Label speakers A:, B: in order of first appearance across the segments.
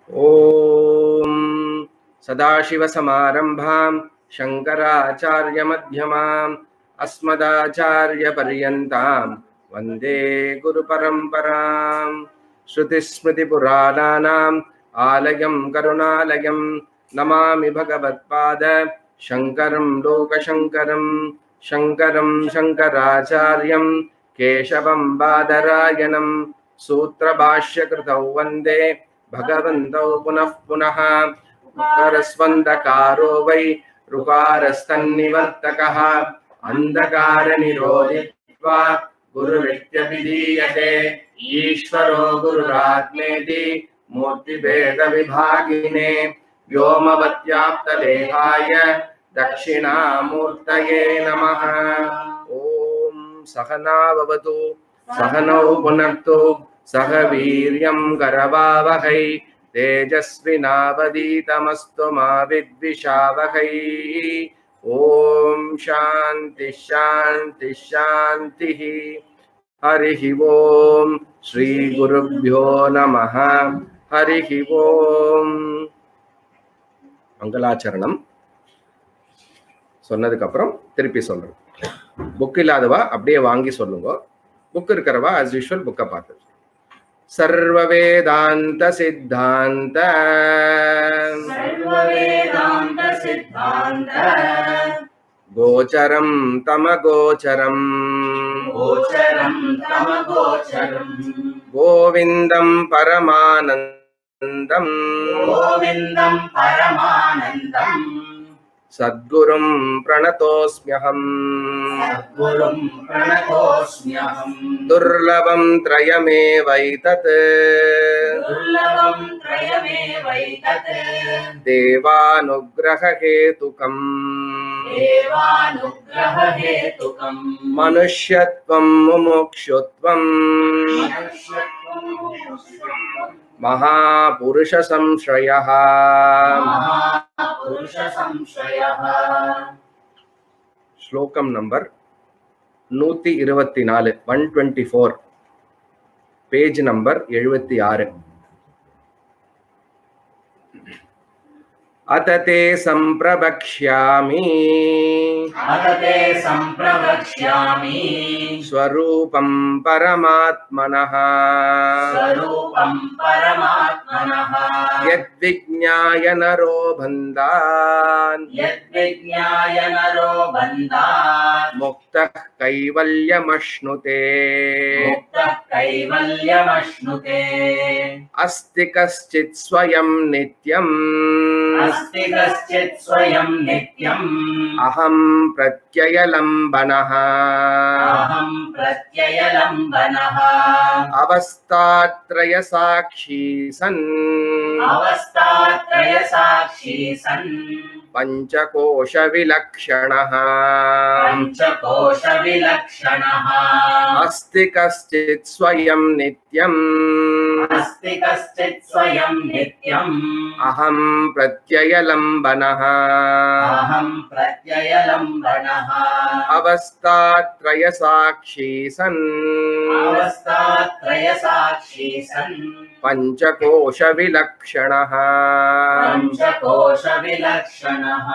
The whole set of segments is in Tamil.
A: ॐ सदाशिवसमारम्भां शङ्कराचार्यमध्यमाम् अस्मदाचार्यपर्यन्तां वन्दे गुरुपरम्पराम् श्रुतिस्मृतिपुराणानाम् आलयं करुणालयं नमामि भगवत्पाद शङ्करं लोकशङ्करं शङ्करं शङ्कराचार्यं केशवं बादरायणं सूत्रभाष्यकृतौ वन्दे भगवन्तौ पुनः पुनः करस्वन्दकारो वै ऋकारस्तन्निवर्तकः अन्धकारनिरोधित्वा गुरुरित्यभिधीयते ईश्वरो गुरुरात्मेति मूर्तिभेदविभागिने व्योमवत्याप्तदेहाय दक्षिणामूर्तये नमः ॐ सहना भवतु सहनौ पुनक्तु सह वीर्यं करवावहै तेजस्विनावदीतमस्तु मा विद्विषावहै ॐ शान्तिः शान्तिः शान्तिः हरिः ॐ श्रीगुरुभ्यो नमः हरिः ॐ மங்களாச்சரணம் சொன்னதுக்கு அப்புறம் திருப்பி சொல்றேன் புக் இல்லாதவா அப்படியே வாங்கி சொல்லுங்க புக் இருக்கிறவா அஸ் யூஷுவல் புக்கை பார்த்து சர்வ வேதாந்த சித்தாந்த
B: सर्ववेदान्त सिद्धान्त
A: கோச்சரம் தம கோச்சரம்
B: गोचरं तमगोचरम्
A: கோவிந்தம் பரமானந்தம்
B: गोविन्दं परमानन्दम्
A: சத்குரும் பிரணதோஸ்மியகம்
B: सद्गुरुं प्रणतोऽस्म्यहम्
A: துர்லபம் த்ரயமேவைதத்
B: दुर्लभं त्रयमेवैतत्
A: தேவானுகிரகேதுகம்
B: देवानुग्ररहेतुकम्
A: மனுஷ்யத்வம் முமுக்ஷுத்வம் மகாபுருஷ சம்ஸ்ரயः
B: महापुरुषसंशयः
A: ஸ்லோகம் நம்பர் நூத்தி இருபத்தி நாலு one twenty four page number எழுபத்தி ஆறு அத தே சம்பிரபக்ஷ்யாமி
B: अथ ते सम्प्रवक्ष्यामि
A: ஸ்வரூபம் பரமாத்மனः
B: स्वरूपं परमात्मनः
A: यद्विज्ञाय नरो बन्धान्
B: यद्विज्ञाय नरो बन्धात्
A: मुक्तः कैवल्यमश्नुते
B: मुक्तः कैवल्यमश्नुते
A: अस्ति कश्चित् स्वयं नित्यम्
B: अस्ति कश्चित् स्वयं नित्यम्
A: अहं प्रत्ययलम्बनः
B: अहं प्रत्ययलम्बनः
A: अवस्थात्रयसाक्षी सन्
B: अवस्थात्रयसाक्षी सन्
A: पञ्चकोशविलक्षणः
B: पञ्चकोशविलक्षणः
A: अस्ति कश्चित् स्वयं नित्यम्
B: अस्ति कश्चित् स्वयं नित्यम्
A: अहं प्रत्ययलम्बनः
B: अहं प्रत्ययलम्बनः
A: अवस्थात्रयसाक्षी सन्
B: अवस्थात्रयसाक्षी सन्
A: पञ्चकोशविलक्षणः
B: पञ्चकोशविलक्षणः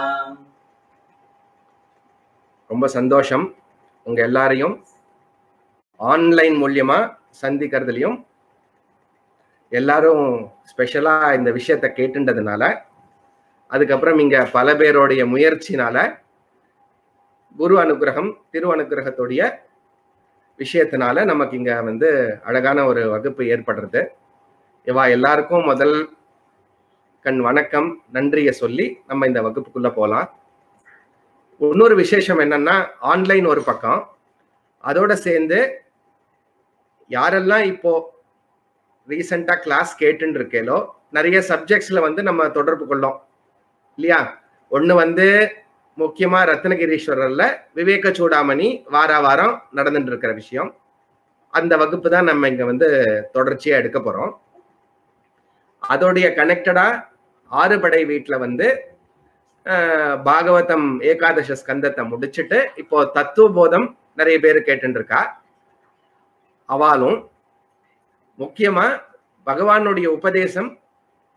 A: ரொம்ப சந்தோஷம் உங்க எல்லாரையும் ஆன்லைன் மூலியமா சந்திக்கிறதுலையும் எல்லாரும் ஸ்பெஷலா இந்த விஷயத்த கேட்டுன்றதுனால அதுக்கப்புறம் இங்க பல பேருடைய முயற்சினால குரு அனுகிரகம் திரு அனுகிரகத்துடைய விஷயத்தினால நமக்கு இங்க வந்து அழகான ஒரு வகுப்பு ஏற்படுறது இவா எல்லாருக்கும் முதல் கண் வணக்கம் நன்றியை சொல்லி நம்ம இந்த வகுப்புக்குள்ள போலாம் இன்னொரு விசேஷம் என்னன்னா ஆன்லைன் ஒரு பக்கம் அதோட சேர்ந்து யாரெல்லாம் இப்போ ரீசெண்டா கிளாஸ் கேட்டுன்னு இருக்கேலோ நிறைய சப்ஜெக்ட்ஸ்ல வந்து நம்ம தொடர்பு கொள்ளோம் இல்லையா ஒண்ணு வந்து முக்கியமா ரத்னகிரீஸ்வரர்ல விவேக சூடாமணி வார வாரம் நடந்துட்டு இருக்கிற விஷயம் அந்த வகுப்பு தான் நம்ம இங்க வந்து தொடர்ச்சியா எடுக்க போறோம் அதோடைய கனெக்டடா ஆறுபடை வீட்டுல வந்து அஹ், பாகவதம் ஏகாதச ஸ்கந்தத்தை முடிச்சுட்டு இப்போ தத்துவ போதம் நிறைய பேர் கேட்டுட்டு இருக்கா அவாலும் முக்கியமா பகவானுடைய உபதேசம்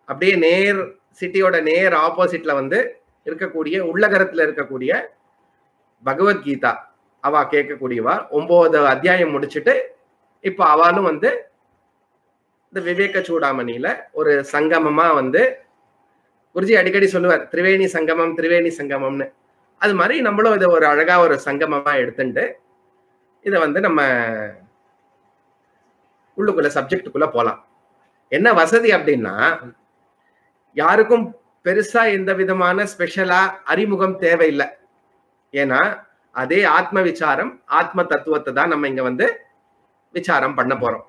A: அப்படியே நேர் சிட்டியோட நேர் ஆப்போசிட்ல வந்து இருக்கக்கூடிய உள்ளகரத்துல இருக்கக்கூடிய பகவத்கீதா அவ கேட்கக்கூடியவா ஒன்பது அத்தியாயம் முடிச்சுட்டு இப்போ அவளும் வந்து இந்த விவேக சூடாமணியில ஒரு சங்கமமா வந்து குருஜி அடிக்கடி சொல்லுவார் திரிவேணி சங்கமம் திரிவேணி சங்கமம்னு அது மாதிரி நம்மளும் இதை ஒரு அழகா ஒரு சங்கமமா எடுத்துட்டு இதை வந்து நம்ம உள்ளுக்குள்ள சப்ஜெக்டுக்குள்ள போலாம் என்ன வசதி அப்படின்னா யாருக்கும் பெருசா எந்த விதமான ஸ்பெஷலா அறிமுகம் தேவையில்லை ஏன்னா அதே ஆத்ம விசாரம் ஆத்ம தத்துவத்தை தான் நம்ம இங்க வந்து விசாரம் பண்ண போறோம்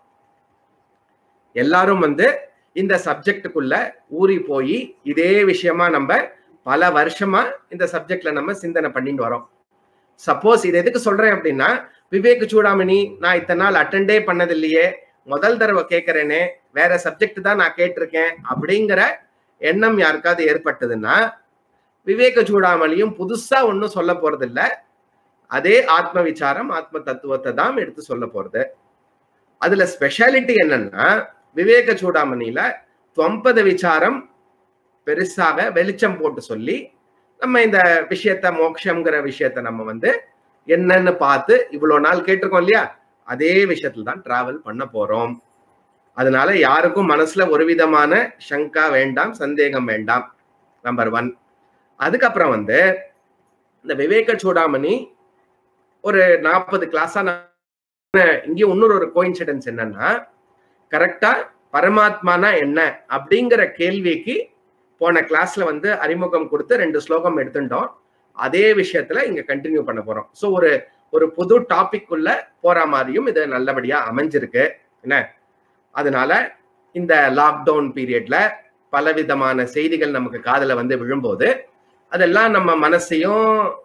A: எல்லாரும் வந்து இந்த சப்ஜெக்டுக்குள்ள ஊறி போய் இதே விஷயமா நம்ம பல வருஷமா இந்த சப்ஜெக்ட்ல நம்ம சிந்தனை பண்ணிட்டு வரோம் சப்போஸ் இது எதுக்கு சொல்றேன் அப்படின்னா விவேக் சூடாமணி நான் இத்தனை நாள் அட்டெண்டே பண்ணது இல்லையே முதல் தடவை கேட்கறேனே வேற சப்ஜெக்ட் தான் நான் கேட்டிருக்கேன் அப்படிங்கிற எண்ணம் யாருக்காவது ஏற்பட்டதுன்னா விவேக சூடாமணியும் புதுசா ஒன்றும் சொல்ல போறது இல்ல அதே ஆத்ம விசாரம் ஆத்ம தத்துவத்தை தான் எடுத்து சொல்ல போறது அதுல ஸ்பெஷாலிட்டி என்னன்னா விவேக சூடாமணியில தொம்பத விசாரம் பெருசாக வெளிச்சம் போட்டு சொல்லி நம்ம இந்த விஷயத்த மோட்சம்ங்கிற விஷயத்த நம்ம வந்து என்னன்னு பார்த்து இவ்வளவு நாள் கேட்டிருக்கோம் இல்லையா அதே விஷயத்துல தான் டிராவல் பண்ண போறோம் அதனால யாருக்கும் மனசுல ஒரு விதமான சங்கா வேண்டாம் சந்தேகம் வேண்டாம் நம்பர் ஒன் அதுக்கப்புறம் வந்து இந்த விவேக சூடாமணி ஒரு நாற்பது கிளாஸா இங்கேயும் இன்னொரு ஒரு கோயின்சிடன்ஸ் என்னன்னா கரெக்டா பரமாத்மானா என்ன அப்படிங்கிற கேள்விக்கு போன கிளாஸ்ல வந்து அறிமுகம் கொடுத்து ரெண்டு ஸ்லோகம் எடுத்துட்டோம் அதே விஷயத்துல இங்க கண்டினியூ பண்ண போறோம் ஸோ ஒரு ஒரு புது டாபிக் உள்ள போற மாதிரியும் இது நல்லபடியா அமைஞ்சிருக்கு என்ன அதனால இந்த லாக்டவுன் பீரியட்ல பலவிதமான செய்திகள் நமக்கு காதல வந்து விழும்போது அதெல்லாம் நம்ம மனசையும்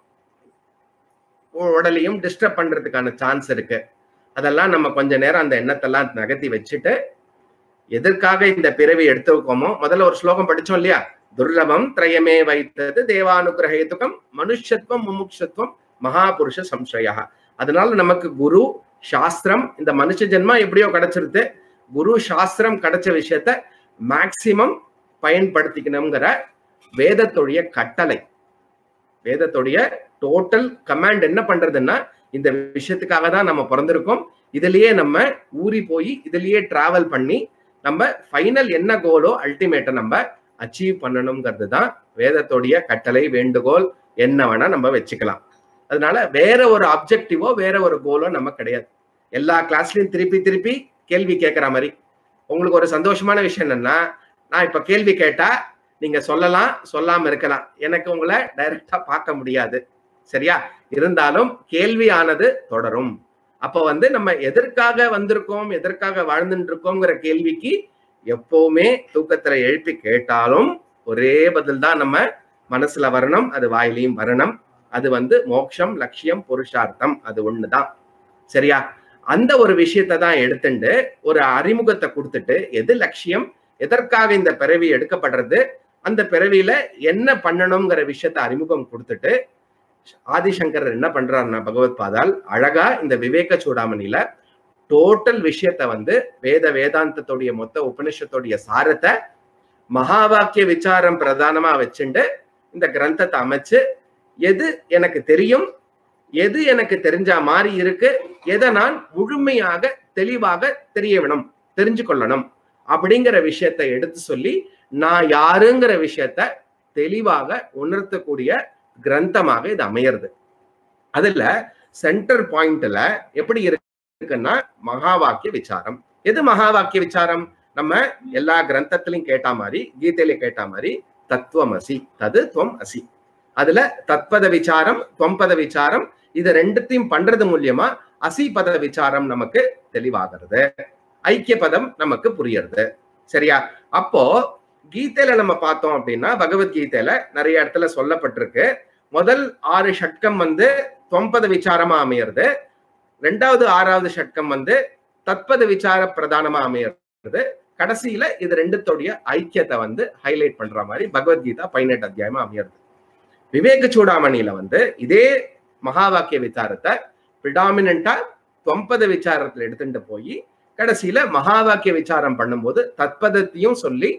A: உடலையும் டிஸ்டர்ப் பண்றதுக்கான சான்ஸ் இருக்கு அதெல்லாம் நம்ம கொஞ்ச நேரம் அந்த எண்ணத்தெல்லாம் நகர்த்தி வச்சுட்டு எதற்காக இந்த பிறவி எடுத்துக்கோமோ முதல்ல ஒரு ஸ்லோகம் படிச்சோம் இல்லையா துர்லபம் திரயமே வைத்தது தேவானுகிரகத்துக்கம் மனுஷத்துவம் முமுட்சத்துவம் மகாபுருஷ சம்சயா அதனால நமக்கு குரு சாஸ்திரம் இந்த மனுஷ ஜென்மா எப்படியோ கிடைச்சிருது குரு சாஸ்திரம் கிடைச்ச விஷயத்த மேக்சிமம் பயன்படுத்திக்கணுங்கிற வேதத்துடைய கட்டளை வேதத்துடைய டோட்டல் கமாண்ட் என்ன பண்றதுன்னா இந்த விஷயத்துக்காக தான் நம்ம பிறந்திருக்கோம் இதுலயே நம்ம ஊறி போய் இதுலயே டிராவல் பண்ணி நம்ம ஃபைனல் என்ன கோலோ அல்டிமேட்டை நம்ம அச்சீவ் பண்ணணுங்கிறது தான் வேதத்துடைய கட்டளை வேண்டுகோள் என்ன வேணா நம்ம வச்சுக்கலாம் அதனால வேற ஒரு அப்ஜெக்டிவோ வேற ஒரு கோலோ நம்ம கிடையாது எல்லா கிளாஸ்லயும் திருப்பி திருப்பி கேள்வி கேட்கிற மாதிரி உங்களுக்கு ஒரு சந்தோஷமான விஷயம் என்னன்னா நான் இப்ப கேள்வி கேட்டா நீங்க சொல்லலாம் சொல்லாம இருக்கலாம் எனக்கு உங்களை டைரக்டா பார்க்க முடியாது சரியா இருந்தாலும் கேள்வியானது தொடரும் அப்ப வந்து நம்ம எதற்காக வந்திருக்கோம் எதற்காக வாழ்ந்துட்டு இருக்கோங்கிற கேள்விக்கு எப்பவுமே தூக்கத்துல எழுப்பி கேட்டாலும் ஒரே பதில் தான் நம்ம மனசுல வரணும் அது வாயிலையும் வரணும் அது வந்து மோட்சம் லட்சியம் புருஷார்த்தம் அது ஒண்ணுதான் சரியா அந்த ஒரு விஷயத்தை தான் எடுத்துட்டு ஒரு அறிமுகத்தை கொடுத்துட்டு எது லட்சியம் எதற்காக இந்த பிறவி எடுக்கப்படுறது அந்த பிறவியில என்ன பண்ணணுங்கிற விஷயத்த அறிமுகம் கொடுத்துட்டு ஆதிசங்கர் என்ன பண்றாருன்னா பகவத் பாதால் அழகா இந்த விவேக சூடாமணியில டோட்டல் விஷயத்த வந்து வேத வேதாந்தத்துடைய மொத்த உபனிஷத்துடைய சாரத்தை மகா வாக்கிய விசாரம் பிரதானமா வச்சுண்டு இந்த கிரந்தத்தை அமைச்சு எது எனக்கு தெரியும் எது எனக்கு தெரிஞ்ச மாதிரி இருக்கு எதை நான் முழுமையாக தெளிவாக தெரிய வேணும் தெரிஞ்சு கொள்ளணும் அப்படிங்கிற விஷயத்த எடுத்து சொல்லி நான் யாருங்கிற விஷயத்த தெளிவாக உணர்த்தக்கூடிய கிரந்தமாக இது அமையிறது அதுல சென்டர் பாயிண்ட்ல எப்படி இருக்குன்னா மகா வாக்கிய விசாரம் எது மகா வாக்கிய விசாரம் நம்ம எல்லா கிரந்தத்திலையும் கேட்ட மாதிரி கீதையில கேட்ட மாதிரி தத்துவமசி தது துவம் அசி அதுல தத்பத விசாரம் தொம்பத விசாரம் இது ரெண்டுத்தையும் பண்றது மூலியமா அசி பத விசாரம் நமக்கு தெளிவாகிறது ஐக்கிய பதம் நமக்கு புரியறது சரியா அப்போ கீதையில நம்ம பார்த்தோம் அப்படின்னா பகவத்கீதையில நிறைய இடத்துல சொல்லப்பட்டிருக்கு முதல் ஆறு ஷட்கம் வந்து தொம்பத விசாரமா அமையிறது ரெண்டாவது ஆறாவது ஷட்கம் வந்து தத்பத விசார பிரதானமா அமையிறது கடைசியில இது ரெண்டுத்தோடைய ஐக்கியத்தை வந்து ஹைலைட் பண்ற மாதிரி பகவத்கீதா பதினெட்டு அத்தியாயமா அமையிறது விவேக சூடாமணியில வந்து இதே மகா வாக்கிய விசாரத்தை பிரிடாமினா தொம்பத விசாரத்துல எடுத்துட்டு போய் கடைசியில மகா வாக்கிய விசாரம் பண்ணும்போது தத்பதத்தையும் சொல்லி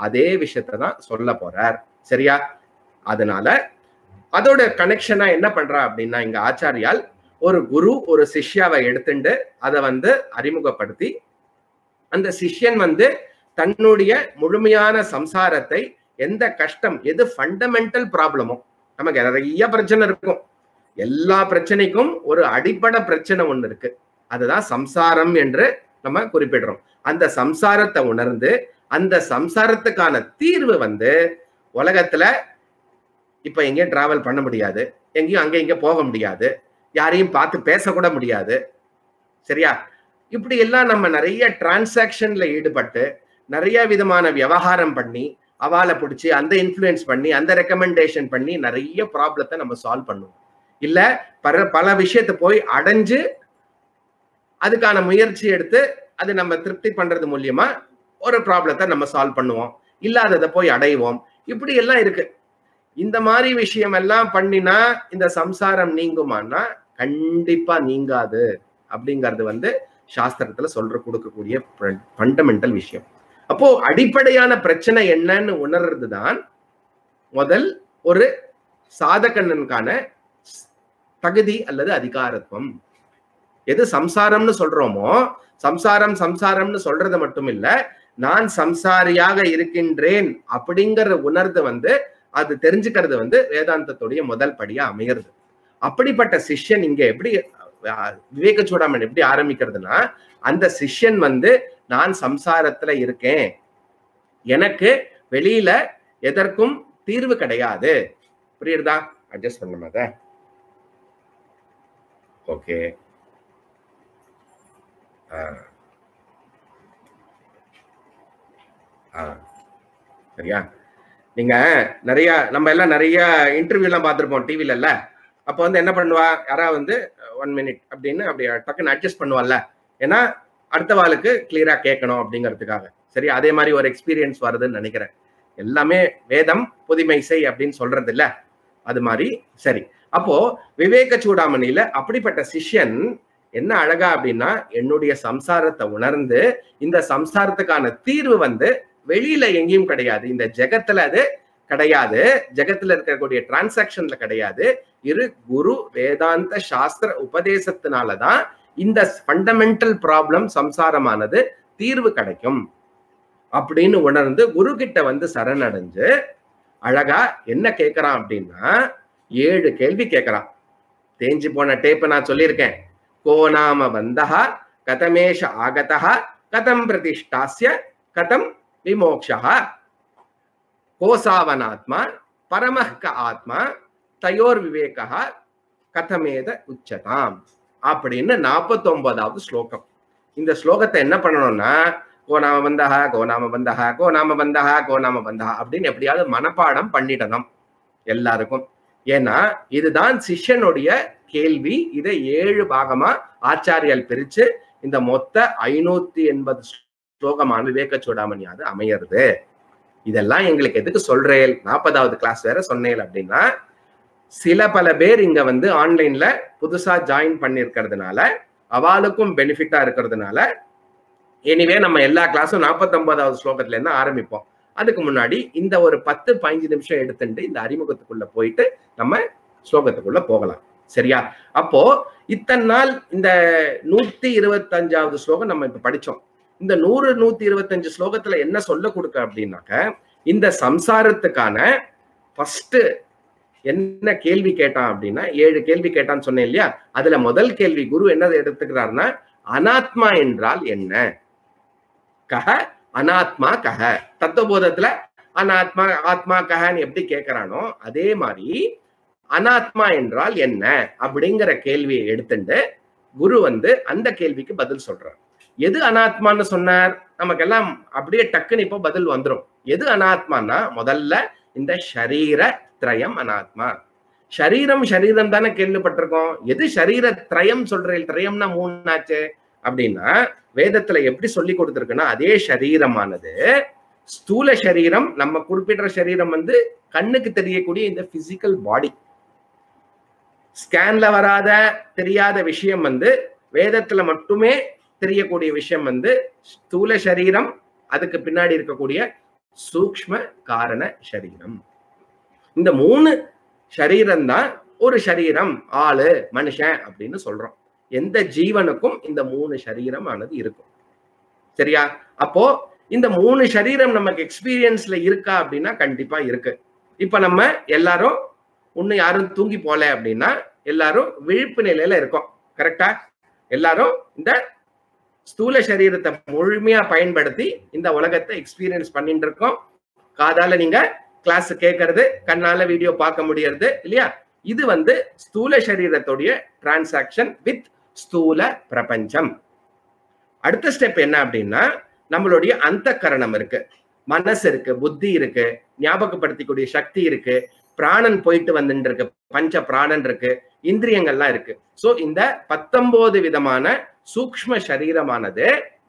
A: அதே விஷயத்தை தான் சொல்ல போறார் சரியா அதனால அதோட கனெக்ஷனா என்ன பண்றா அப்படின்னா இங்க ஆச்சாரியால் ஒரு குரு ஒரு சிஷ்யாவை எடுத்துட்டு அதை வந்து அறிமுகப்படுத்தி அந்த சிஷ்யன் வந்து தன்னுடைய முழுமையான சம்சாரத்தை எந்த கஷ்டம் எது ஃபண்டமெண்டல் ப்ராப்ளமோ நமக்கு நிறைய பிரச்சனை இருக்கும் எல்லா பிரச்சனைக்கும் ஒரு அடிப்படை பிரச்சனை ஒண்ணு இருக்கு அதுதான் சம்சாரம் என்று நம்ம குறிப்பிடுறோம் அந்த சம்சாரத்தை உணர்ந்து அந்த சம்சாரத்துக்கான தீர்வு வந்து உலகத்துல இப்ப எங்கேயும் டிராவல் பண்ண முடியாது எங்கேயும் அங்க இங்க போக முடியாது யாரையும் பார்த்து பேசக்கூட முடியாது சரியா இப்படி எல்லாம் நம்ம நிறைய டிரான்சாக்ஷன்ல ஈடுபட்டு நிறைய விதமான விவகாரம் பண்ணி அவால பிடிச்சி அந்த இன்ஃப்ளூயன்ஸ் பண்ணி அந்த ரெக்கமெண்டேஷன் பண்ணி நிறைய ப்ராப்ளத்தை நம்ம சால்வ் பண்ணுவோம் இல்ல பல பல விஷயத்தை போய் அடைஞ்சு அதுக்கான முயற்சி எடுத்து அது நம்ம திருப்தி பண்றது மூலியமா ஒரு ப்ராப்ளத்தை நம்ம சால்வ் பண்ணுவோம் இல்லாததை போய் அடைவோம் இப்படி எல்லாம் இருக்கு இந்த மாதிரி விஷயம் எல்லாம் பண்ணினா இந்த சம்சாரம் நீங்குமான்னா கண்டிப்பா நீங்காது அப்படிங்கிறது வந்து சாஸ்திரத்துல சொல்ற கொடுக்கக்கூடிய ஃபண்டமெண்டல் விஷயம் அப்போ அடிப்படையான பிரச்சனை என்னன்னு உணர்றது தான் முதல் ஒரு சாதகண்ணனுக்கான தகுதி அல்லது அதிகாரத்துவம் எது சம்சாரம்னு சொல்றோமோ சம்சாரம் சம்சாரம்னு சொல்றது மட்டும் இல்ல நான் சம்சாரியாக இருக்கின்றேன் அப்படிங்கிற உணர்ந்து வந்து அது தெரிஞ்சுக்கிறது வந்து வேதாந்தத்துடைய முதல் படியா அமைகிறது அப்படிப்பட்ட சிஷ்யன் இங்க எப்படி விவேக சூடாமன் எப்படி ஆரம்பிக்கிறதுனா அந்த சிஷ்யன் வந்து நான் சம்சாரத்துல இருக்கேன் எனக்கு வெளியில எதற்கும் தீர்வு கிடையாது புரியுறதா அட்ஜஸ்ட் பண்ண அத ஓகே சரியா நீங்க நிறைய நம்ம எல்லாம் நிறைய இன்டர்வியூ எல்லாம் பார்த்திருப்போம் டிவில இல்ல அப்ப வந்து என்ன பண்ணுவா யாராவது வந்து ஒன் மினிட் அப்படின்னு அப்படி டக்குன்னு அட்ஜஸ்ட் பண்ணுவாள்ல ஏன்னா அடுத்த வாளுக்கு கிளியரா கேட்கணும் அப்படிங்கிறதுக்காக சரி அதே மாதிரி ஒரு எக்ஸ்பீரியன்ஸ் வருதுன்னு நினைக்கிறேன் எல்லாமே வேதம் புதுமை செய் அப்படின்னு சொல்றது இல்ல அது மாதிரி சரி அப்போ விவேக சூடாமணியில அப்படிப்பட்ட சிஷ்யன் என்ன அழகா அப்படின்னா என்னுடைய சம்சாரத்தை உணர்ந்து இந்த சம்சாரத்துக்கான தீர்வு வந்து வெளியில எங்கேயும் கிடையாது இந்த ஜெகத்துல அது கிடையாது ஜெகத்துல இருக்கக்கூடிய டிரான்சாக்ஷன்ல கிடையாது இரு குரு வேதாந்த சாஸ்திர உபதேசத்தினாலதான் இந்த ஃபண்டமெண்டல் ப்ராப்ளம் சம்சாரமானது தீர்வு கிடைக்கும் அப்படின்னு உணர்ந்து குரு கிட்ட வந்து சரணடைஞ்சு அழகா என்ன கேட்கறான் அப்படின்னா ஏழு கேள்வி கேட்கறான் தேஞ்சு போன டேப்பை நான் சொல்லியிருக்கேன் கோ நாம வந்தா கதமேஷ ஆகதா கதம் பிரதிஷ்டாசிய கதம் விமோக்ஷா கோசாவனாத்மா பரமஹ்க ஆத்மா தயோர் விவேகா கதமேத உச்சதாம் அப்படின்னு நாற்பத்தி ஒன்பதாவது ஸ்லோகம் இந்த ஸ்லோகத்தை என்ன பண்ணணும்னா கோநாம பந்தஹா கோநாம பந்தஹா கோநாம பந்தஹா கோநாம பந்தஹா அப்படின்னு எப்படியாவது மனப்பாடம் பண்ணிடணும் எல்லாருக்கும் ஏன்னா இதுதான் சிஷ்யனுடைய கேள்வி இதை ஏழு பாகமா ஆச்சாரியால் பிரிச்சு இந்த மொத்த ஐநூத்தி எண்பது ஸ்லோகமான விவேக சூடாமணியாது அமையிறது இதெல்லாம் எங்களுக்கு எதுக்கு சொல்றேன் நாற்பதாவது கிளாஸ் வேற சொன்னேன் அப்படின்னா சில பல பேர் இங்க வந்து ஆன்லைன்ல புதுசா ஜாயின் பண்ணிருக்கிறதுனால அவளுக்கும் பெனிஃபிட்டா இருக்கிறதுனால எனிவே நம்ம எல்லா கிளாஸும் நாற்பத்தி ஒன்பதாவது ஸ்லோகத்துல இருந்து ஆரம்பிப்போம் அதுக்கு முன்னாடி இந்த ஒரு பத்து பதினஞ்சு நிமிஷம் எடுத்துட்டு இந்த அறிமுகத்துக்குள்ள போயிட்டு நம்ம ஸ்லோகத்துக்குள்ள போகலாம் சரியா அப்போ இத்தனை நாள் இந்த நூத்தி இருபத்தஞ்சாவது ஸ்லோகம் நம்ம இப்ப படிச்சோம் இந்த நூறு நூத்தி இருபத்தஞ்சு ஸ்லோகத்துல என்ன சொல்ல கொடுக்க அப்படின்னாக்க இந்த சம்சாரத்துக்கான ஃபர்ஸ்ட் என்ன கேள்வி கேட்டான் அப்படின்னா ஏழு கேள்வி கேட்டான்னு சொன்னேன் இல்லையா அதுல முதல் கேள்வி குரு என்ன எடுத்துக்கிறாருன்னா அனாத்மா என்றால் என்ன கஹ அனாத்மா கஹ தத்துவபோதத்துல அனாத்மா ஆத்மா கஹன்னு எப்படி கேட்கிறானோ அதே மாதிரி அனாத்மா என்றால் என்ன அப்படிங்கிற கேள்வியை எடுத்துட்டு குரு வந்து அந்த கேள்விக்கு பதில் சொல்றார் எது அனாத்மான்னு சொன்னார் நமக்கெல்லாம் அப்படியே டக்குன்னு இப்போ பதில் வந்துடும் எது அனாத்மான்னா முதல்ல இந்த ஷரீர திரயம் அனாத்மா ஷரீரம் ஷரீரம் தானே கேள்விப்பட்டிருக்கோம் எது ஷரீர திரயம் சொல்றேன் திரயம்னா மூணாச்சு அப்படின்னா வேதத்துல எப்படி சொல்லி கொடுத்துருக்குன்னா அதே ஷரீரமானது ஸ்தூல சரீரம் நம்ம குறிப்பிடுற சரீரம் வந்து கண்ணுக்கு தெரியக்கூடிய இந்த பிசிக்கல் பாடி ஸ்கேன்ல வராத தெரியாத விஷயம் வந்து வேதத்துல மட்டுமே தெரியக்கூடிய விஷயம் வந்து ஸ்தூல சரீரம் அதுக்கு பின்னாடி இருக்கக்கூடிய சூக்ஷ்ம காரண சரீரம் இந்த மூணு சரீரம் தான் ஒரு சரீரம் ஆளு மனுஷன் அப்படின்னு சொல்றோம் எந்த ஜீவனுக்கும் இந்த மூணு சரீரம் ஆனது இருக்கும் சரியா அப்போ இந்த மூணு சரீரம் நமக்கு எக்ஸ்பீரியன்ஸ்ல இருக்கா அப்படின்னா கண்டிப்பா இருக்கு இப்ப நம்ம எல்லாரும் ஒண்ணு யாரும் தூங்கி போல அப்படின்னா எல்லாரும் விழிப்பு நிலையில இருக்கோம் கரெக்டா எல்லாரும் இந்த ஸ்தூல சரீரத்தை முழுமையா பயன்படுத்தி இந்த உலகத்தை எக்ஸ்பீரியன்ஸ் பண்ணிட்டு இருக்கோம் காதால நீங்க கிளாஸ் கேட்கறது கண்ணால வீடியோ பார்க்க முடியறது இல்லையா இது வந்து ஸ்தூல சரீரத்துடைய டிரான்சாக்ஷன் வித் ஸ்தூல பிரபஞ்சம் அடுத்த ஸ்டெப் என்ன அப்படின்னா நம்மளுடைய அந்த கரணம் இருக்கு மனசு இருக்கு புத்தி இருக்கு ஞாபகப்படுத்திக்கூடிய சக்தி இருக்கு பிராணன் போயிட்டு வந்துட்டு இருக்கு பஞ்ச பிராணன் இருக்கு இந்திரியங்கள்லாம் இருக்கு சோ இந்த பத்தொன்பது விதமான சூக்ஷ்ம சரீரமானது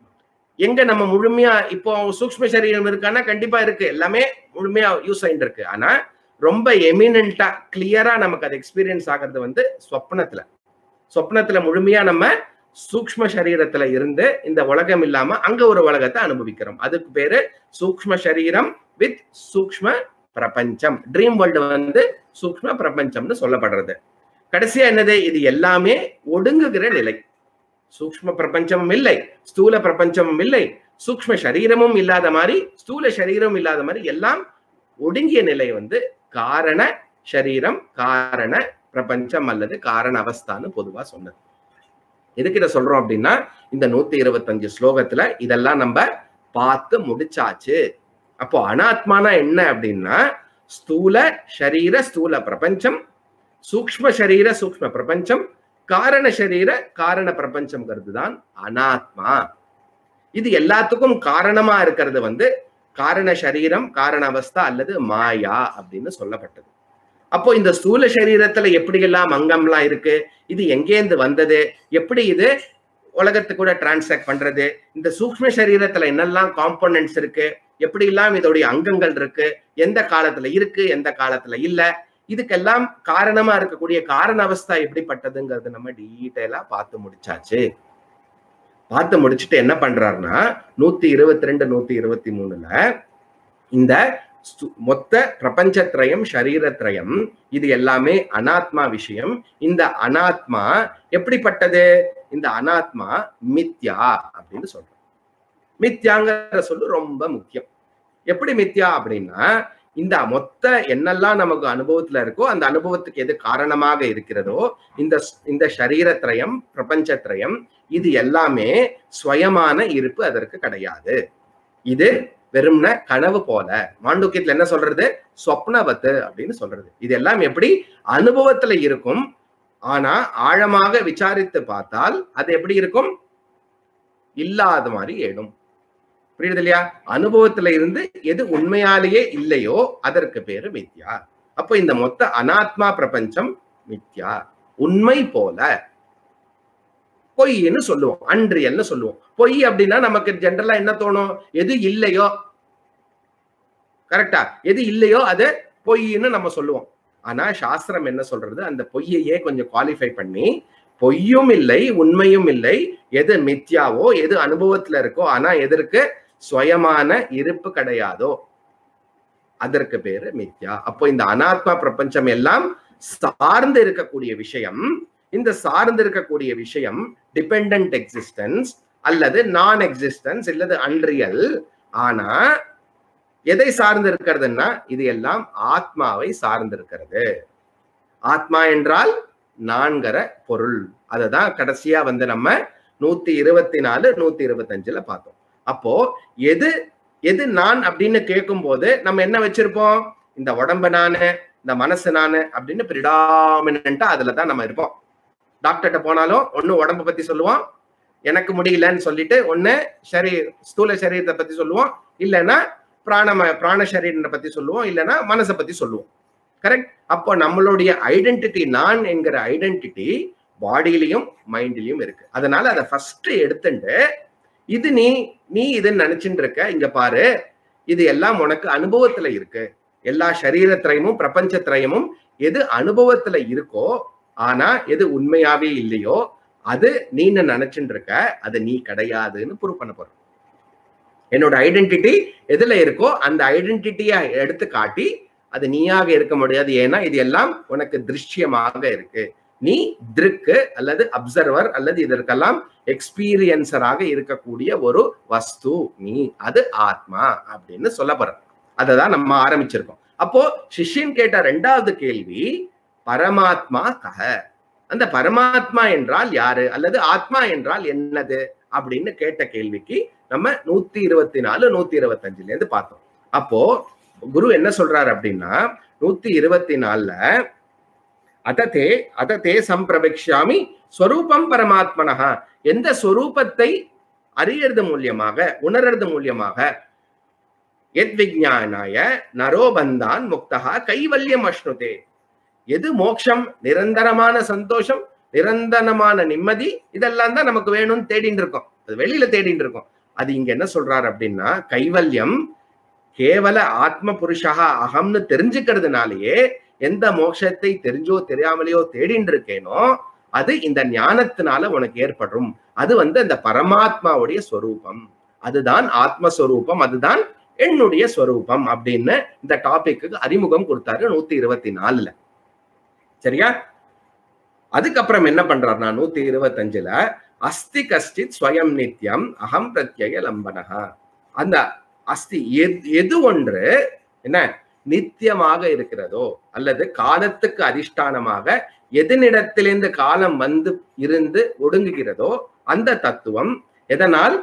A: எங்க நம்ம முழுமையா இப்போ சூக்ஷ்ம சரீரம் இருக்கான்னா கண்டிப்பா இருக்கு எல்லாமே முழுமையா யூஸ் ஆயிட்டு இருக்கு ஆனா ரொம்ப எமினண்டா கிளியரா நமக்கு அது எக்ஸ்பீரியன்ஸ் ஆகிறது வந்து சொப்னத்துல சொப்னத்துல முழுமையா நம்ம சூக்ஷ்ம சரீரத்துல இருந்து இந்த உலகம் இல்லாம அங்க ஒரு உலகத்தை அனுபவிக்கிறோம் அதுக்கு பேரு சூக்ஷ்ம சரீரம் வித் சூக்ஷ்ம பிரபஞ்சம் ட்ரீம் வேர்ல்டு வந்து சூக்ஷ்ம பிரபஞ்சம்னு சொல்லப்படுறது கடைசியா என்னது இது எல்லாமே ஒடுங்குகிற நிலை சூக்ஷ்ம பிரபஞ்சமும் இல்லை ஸ்தூல பிரபஞ்சமும் இல்லை சூக்ஷ்ம சரீரமும் இல்லாத மாதிரி ஸ்தூல சரீரம் இல்லாத மாதிரி எல்லாம் ஒடுங்கிய நிலை வந்து காரண சரீரம் காரண பிரபஞ்சம் அல்லது காரண அவஸ்தான்னு பொதுவா சொன்னது எதுக்கு இதை சொல்றோம் அப்படின்னா இந்த நூத்தி இருபத்தஞ்சு ஸ்லோகத்துல இதெல்லாம் நம்ம பார்த்து முடிச்சாச்சு அப்போ அனாத்மானா என்ன அப்படின்னா ஸ்தூல சரீர ஸ்தூல பிரபஞ்சம் சூக்ஷ்ம சரீர சூக்ஷ்ம பிரபஞ்சம் காரண சரீர காரண பிரபஞ்சம்ங்கிறது தான் அனாத்மா இது எல்லாத்துக்கும் காரணமா இருக்கிறது வந்து காரண சரீரம் காரண அவஸ்தா அல்லது மாயா அப்படின்னு சொல்லப்பட்டது அப்போ இந்த ஸ்தூல சரீரத்துல எப்படியெல்லாம் அங்கம்லாம் இருக்கு இது எங்கேருந்து வந்தது எப்படி இது உலகத்து கூட டிரான்சாக்ட் பண்றது இந்த சூக்ஷ்ம சரீரத்துல என்னெல்லாம் காம்போனன்ட்ஸ் இருக்கு எப்படி எல்லாம் இதோடைய அங்கங்கள் இருக்கு எந்த காலத்துல இருக்கு எந்த காலத்துல இல்ல இதுக்கெல்லாம் காரணமா இருக்கக்கூடிய காரண அவஸ்தா எப்படிப்பட்டதுங்கிறது நம்ம டீட்டெயிலா பார்த்து முடிச்சாச்சு பார்த்து முடிச்சுட்டு என்ன பண்றாருன்னா நூத்தி இருபத்தி ரெண்டு நூத்தி இருபத்தி மூணுல இந்த மொத்த பிரபஞ்சத்ரயம் சரீரத்ரயம் இது எல்லாமே அனாத்மா விஷயம் இந்த அனாத்மா எப்படிப்பட்டது இந்த அனாத்மா மித்யா அப்படின்னு சொல்றோம் மித்யாங்கிற சொல்லு ரொம்ப முக்கியம் எப்படி மித்யா அப்படின்னா இந்த மொத்த என்னெல்லாம் நமக்கு அனுபவத்துல இருக்கோ அந்த அனுபவத்துக்கு எது காரணமாக இருக்கிறதோ இந்த இந்த சரீரத்ரயம் பிரபஞ்சத்ரயம் இது எல்லாமே சுயமான இருப்பு அதற்கு கிடையாது இது வெறும்ன கனவு போல மாண்டூக்கியத்துல என்ன சொல்றது சொப்னவத்து அப்படின்னு சொல்றது இது எல்லாம் எப்படி அனுபவத்துல இருக்கும் ஆனா ஆழமாக விசாரித்து பார்த்தால் அது எப்படி இருக்கும் இல்லாத மாதிரி ஏடும் புரியுது இல்லையா அனுபவத்துல இருந்து எது உண்மையாலேயே இல்லையோ அதற்கு பேரு மித்யா அப்போ இந்த மொத்த அனாத்மா பிரபஞ்சம் மித்யா உண்மை போல பொய்ன்னு சொல்லுவோம் அன்றியல்னு சொல்லுவோம் பொய் அப்படின்னா நமக்கு ஜென்ரலா என்ன தோணும் எது இல்லையோ கரெக்டா எது இல்லையோ அது பொய்ன்னு நம்ம சொல்லுவோம் ஆனா சாஸ்திரம் என்ன சொல்றது அந்த பொய்யையே கொஞ்சம் குவாலிஃபை பண்ணி பொய்யும் இல்லை உண்மையும் இல்லை எது மித்யாவோ எது அனுபவத்துல இருக்கோ ஆனா எதற்கு சுயமான இருப்பு கிடையாதோ அதற்கு பேரு மித்யா அப்போ இந்த அனாத்மா பிரபஞ்சம் எல்லாம் சார்ந்து இருக்கக்கூடிய விஷயம் இந்த சார்ந்து இருக்கக்கூடிய விஷயம் டிபெண்ட் எக்ஸிஸ்டன்ஸ் அல்லது நான் எக்ஸிஸ்டன்ஸ் இல்லது அன்ரியல் ஆனா எதை சார்ந்து இருக்கிறதுன்னா இது எல்லாம் ஆத்மாவை சார்ந்து இருக்கிறது ஆத்மா என்றால் நான்கிற பொருள் அததான் கடைசியா வந்து நம்ம நூத்தி இருபத்தி நாலு நூத்தி இருபத்தஞ்சுல பார்த்தோம் அப்போ எது எது நான் அப்படின்னு கேட்கும் போது நம்ம என்ன வச்சிருப்போம் இந்த உடம்பு நானு இந்த மனசு நானு அப்படின்னு பிரிடாமினா அதுலதான் நம்ம இருப்போம் டாக்டர்கிட்ட போனாலும் ஒண்ணு உடம்ப பத்தி சொல்லுவோம் எனக்கு முடியலன்னு சொல்லிட்டு ஒண்ணு சரி ஸ்தூல சரீரத்தை பத்தி சொல்லுவோம் இல்லைன்னா பிராணம பிராண சரீரத்தை பத்தி சொல்லுவோம் இல்லைன்னா மனசை பத்தி சொல்லுவோம் கரெக்ட் அப்போ நம்மளுடைய ஐடென்டிட்டி நான் என்கிற ஐடென்டிட்டி பாடியிலையும் மைண்ட்லயும் இருக்கு அதனால அதை ஃபர்ஸ்ட் எடுத்துட்டு இது நீ நீ இதுன்னு நினைச்சுட்டு இருக்க இங்க பாரு இது எல்லாம் உனக்கு அனுபவத்துல இருக்கு எல்லா சரீரத்திரயமும் பிரபஞ்சத்திரயமும் எது அனுபவத்துல இருக்கோ ஆனா எது உண்மையாவே இல்லையோ அது நீ நினைச்சுட்டு இருக்க அது நீ கிடையாதுன்னு ப்ரூவ் பண்ண போற என்னோட ஐடென்டிட்டி எதுல இருக்கோ அந்த ஐடென்டிட்டியை எடுத்து காட்டி அது நீயாக இருக்க முடியாது ஏன்னா இது எல்லாம் உனக்கு திருஷ்யமாக இருக்கு நீ திருக்கு அல்லது அப்சர்வர் அல்லது இதற்கெல்லாம் எக்ஸ்பீரியன்சராக இருக்கக்கூடிய ஒரு வஸ்து நீ அது ஆத்மா அப்படின்னு சொல்ல போற அதை தான் நம்ம ஆரம்பிச்சிருக்கோம் அப்போ சிஷ்யன் கேட்ட ரெண்டாவது கேள்வி பரமாத்மா கக அந்த பரமாத்மா என்றால் யாரு அல்லது ஆத்மா என்றால் என்னது அப்படின்னு கேட்ட கேள்விக்கு நம்ம நூத்தி இருபத்தி நாலு நூத்தி இருபத்தஞ்சுல இருந்து பார்த்தோம் அப்போ குரு என்ன சொல்றாரு அப்படின்னா நூத்தி இருபத்தி நாலுல அததே அததே சம்பிரபிக்ஷாமி ஸ்வரூபம் பரமாத்மனஹா எந்த ஸ்வரூபத்தை அறியறது மூலியமாக உணர்றது மூலியமாக எத் விஜானாய நரோபந்தான் முக்தகா கைவல்யம் அஷ்ணுதே எது மோட்சம் நிரந்தரமான சந்தோஷம் நிரந்தரமான நிம்மதி இதெல்லாம் தான் நமக்கு வேணும்னு தேடிட்டு இருக்கோம் அது வெளியில தேடிட்டு இருக்கோம் அது இங்க என்ன சொல்றாரு அப்படின்னா கைவல்யம் கேவல ஆத்ம புருஷா அகம்னு தெரிஞ்சுக்கிறதுனாலயே எந்த மோட்சத்தை தெரிஞ்சோ தெரியாமலையோ தேடிட்டு இருக்கேனோ அது இந்த ஞானத்தினால உனக்கு ஏற்படும் அது வந்து அந்த பரமாத்மாவுடைய ஸ்வரூபம் அதுதான் ஆத்மஸ்வரூபம் அதுதான் என்னுடைய ஸ்வரூபம் அப்படின்னு இந்த டாபிக்கு அறிமுகம் கொடுத்தாரு நூத்தி இருபத்தி நாலுல சரியா அதுக்கப்புறம் என்ன பண்றாருனா நூத்தி இருபத்தஞ்சுல அஸ்தி கஷ்டித் ஸ்வயம் நித்யம் அகம் பிரத்யய லம்பனகா அந்த அஸ்தி எது எது ஒன்று என்ன நித்தியமாக இருக்கிறதோ அல்லது காலத்துக்கு அதிஷ்டானமாக எதனிடத்திலிருந்து காலம் வந்து இருந்து ஒடுங்குகிறதோ அந்த தத்துவம் எதனால்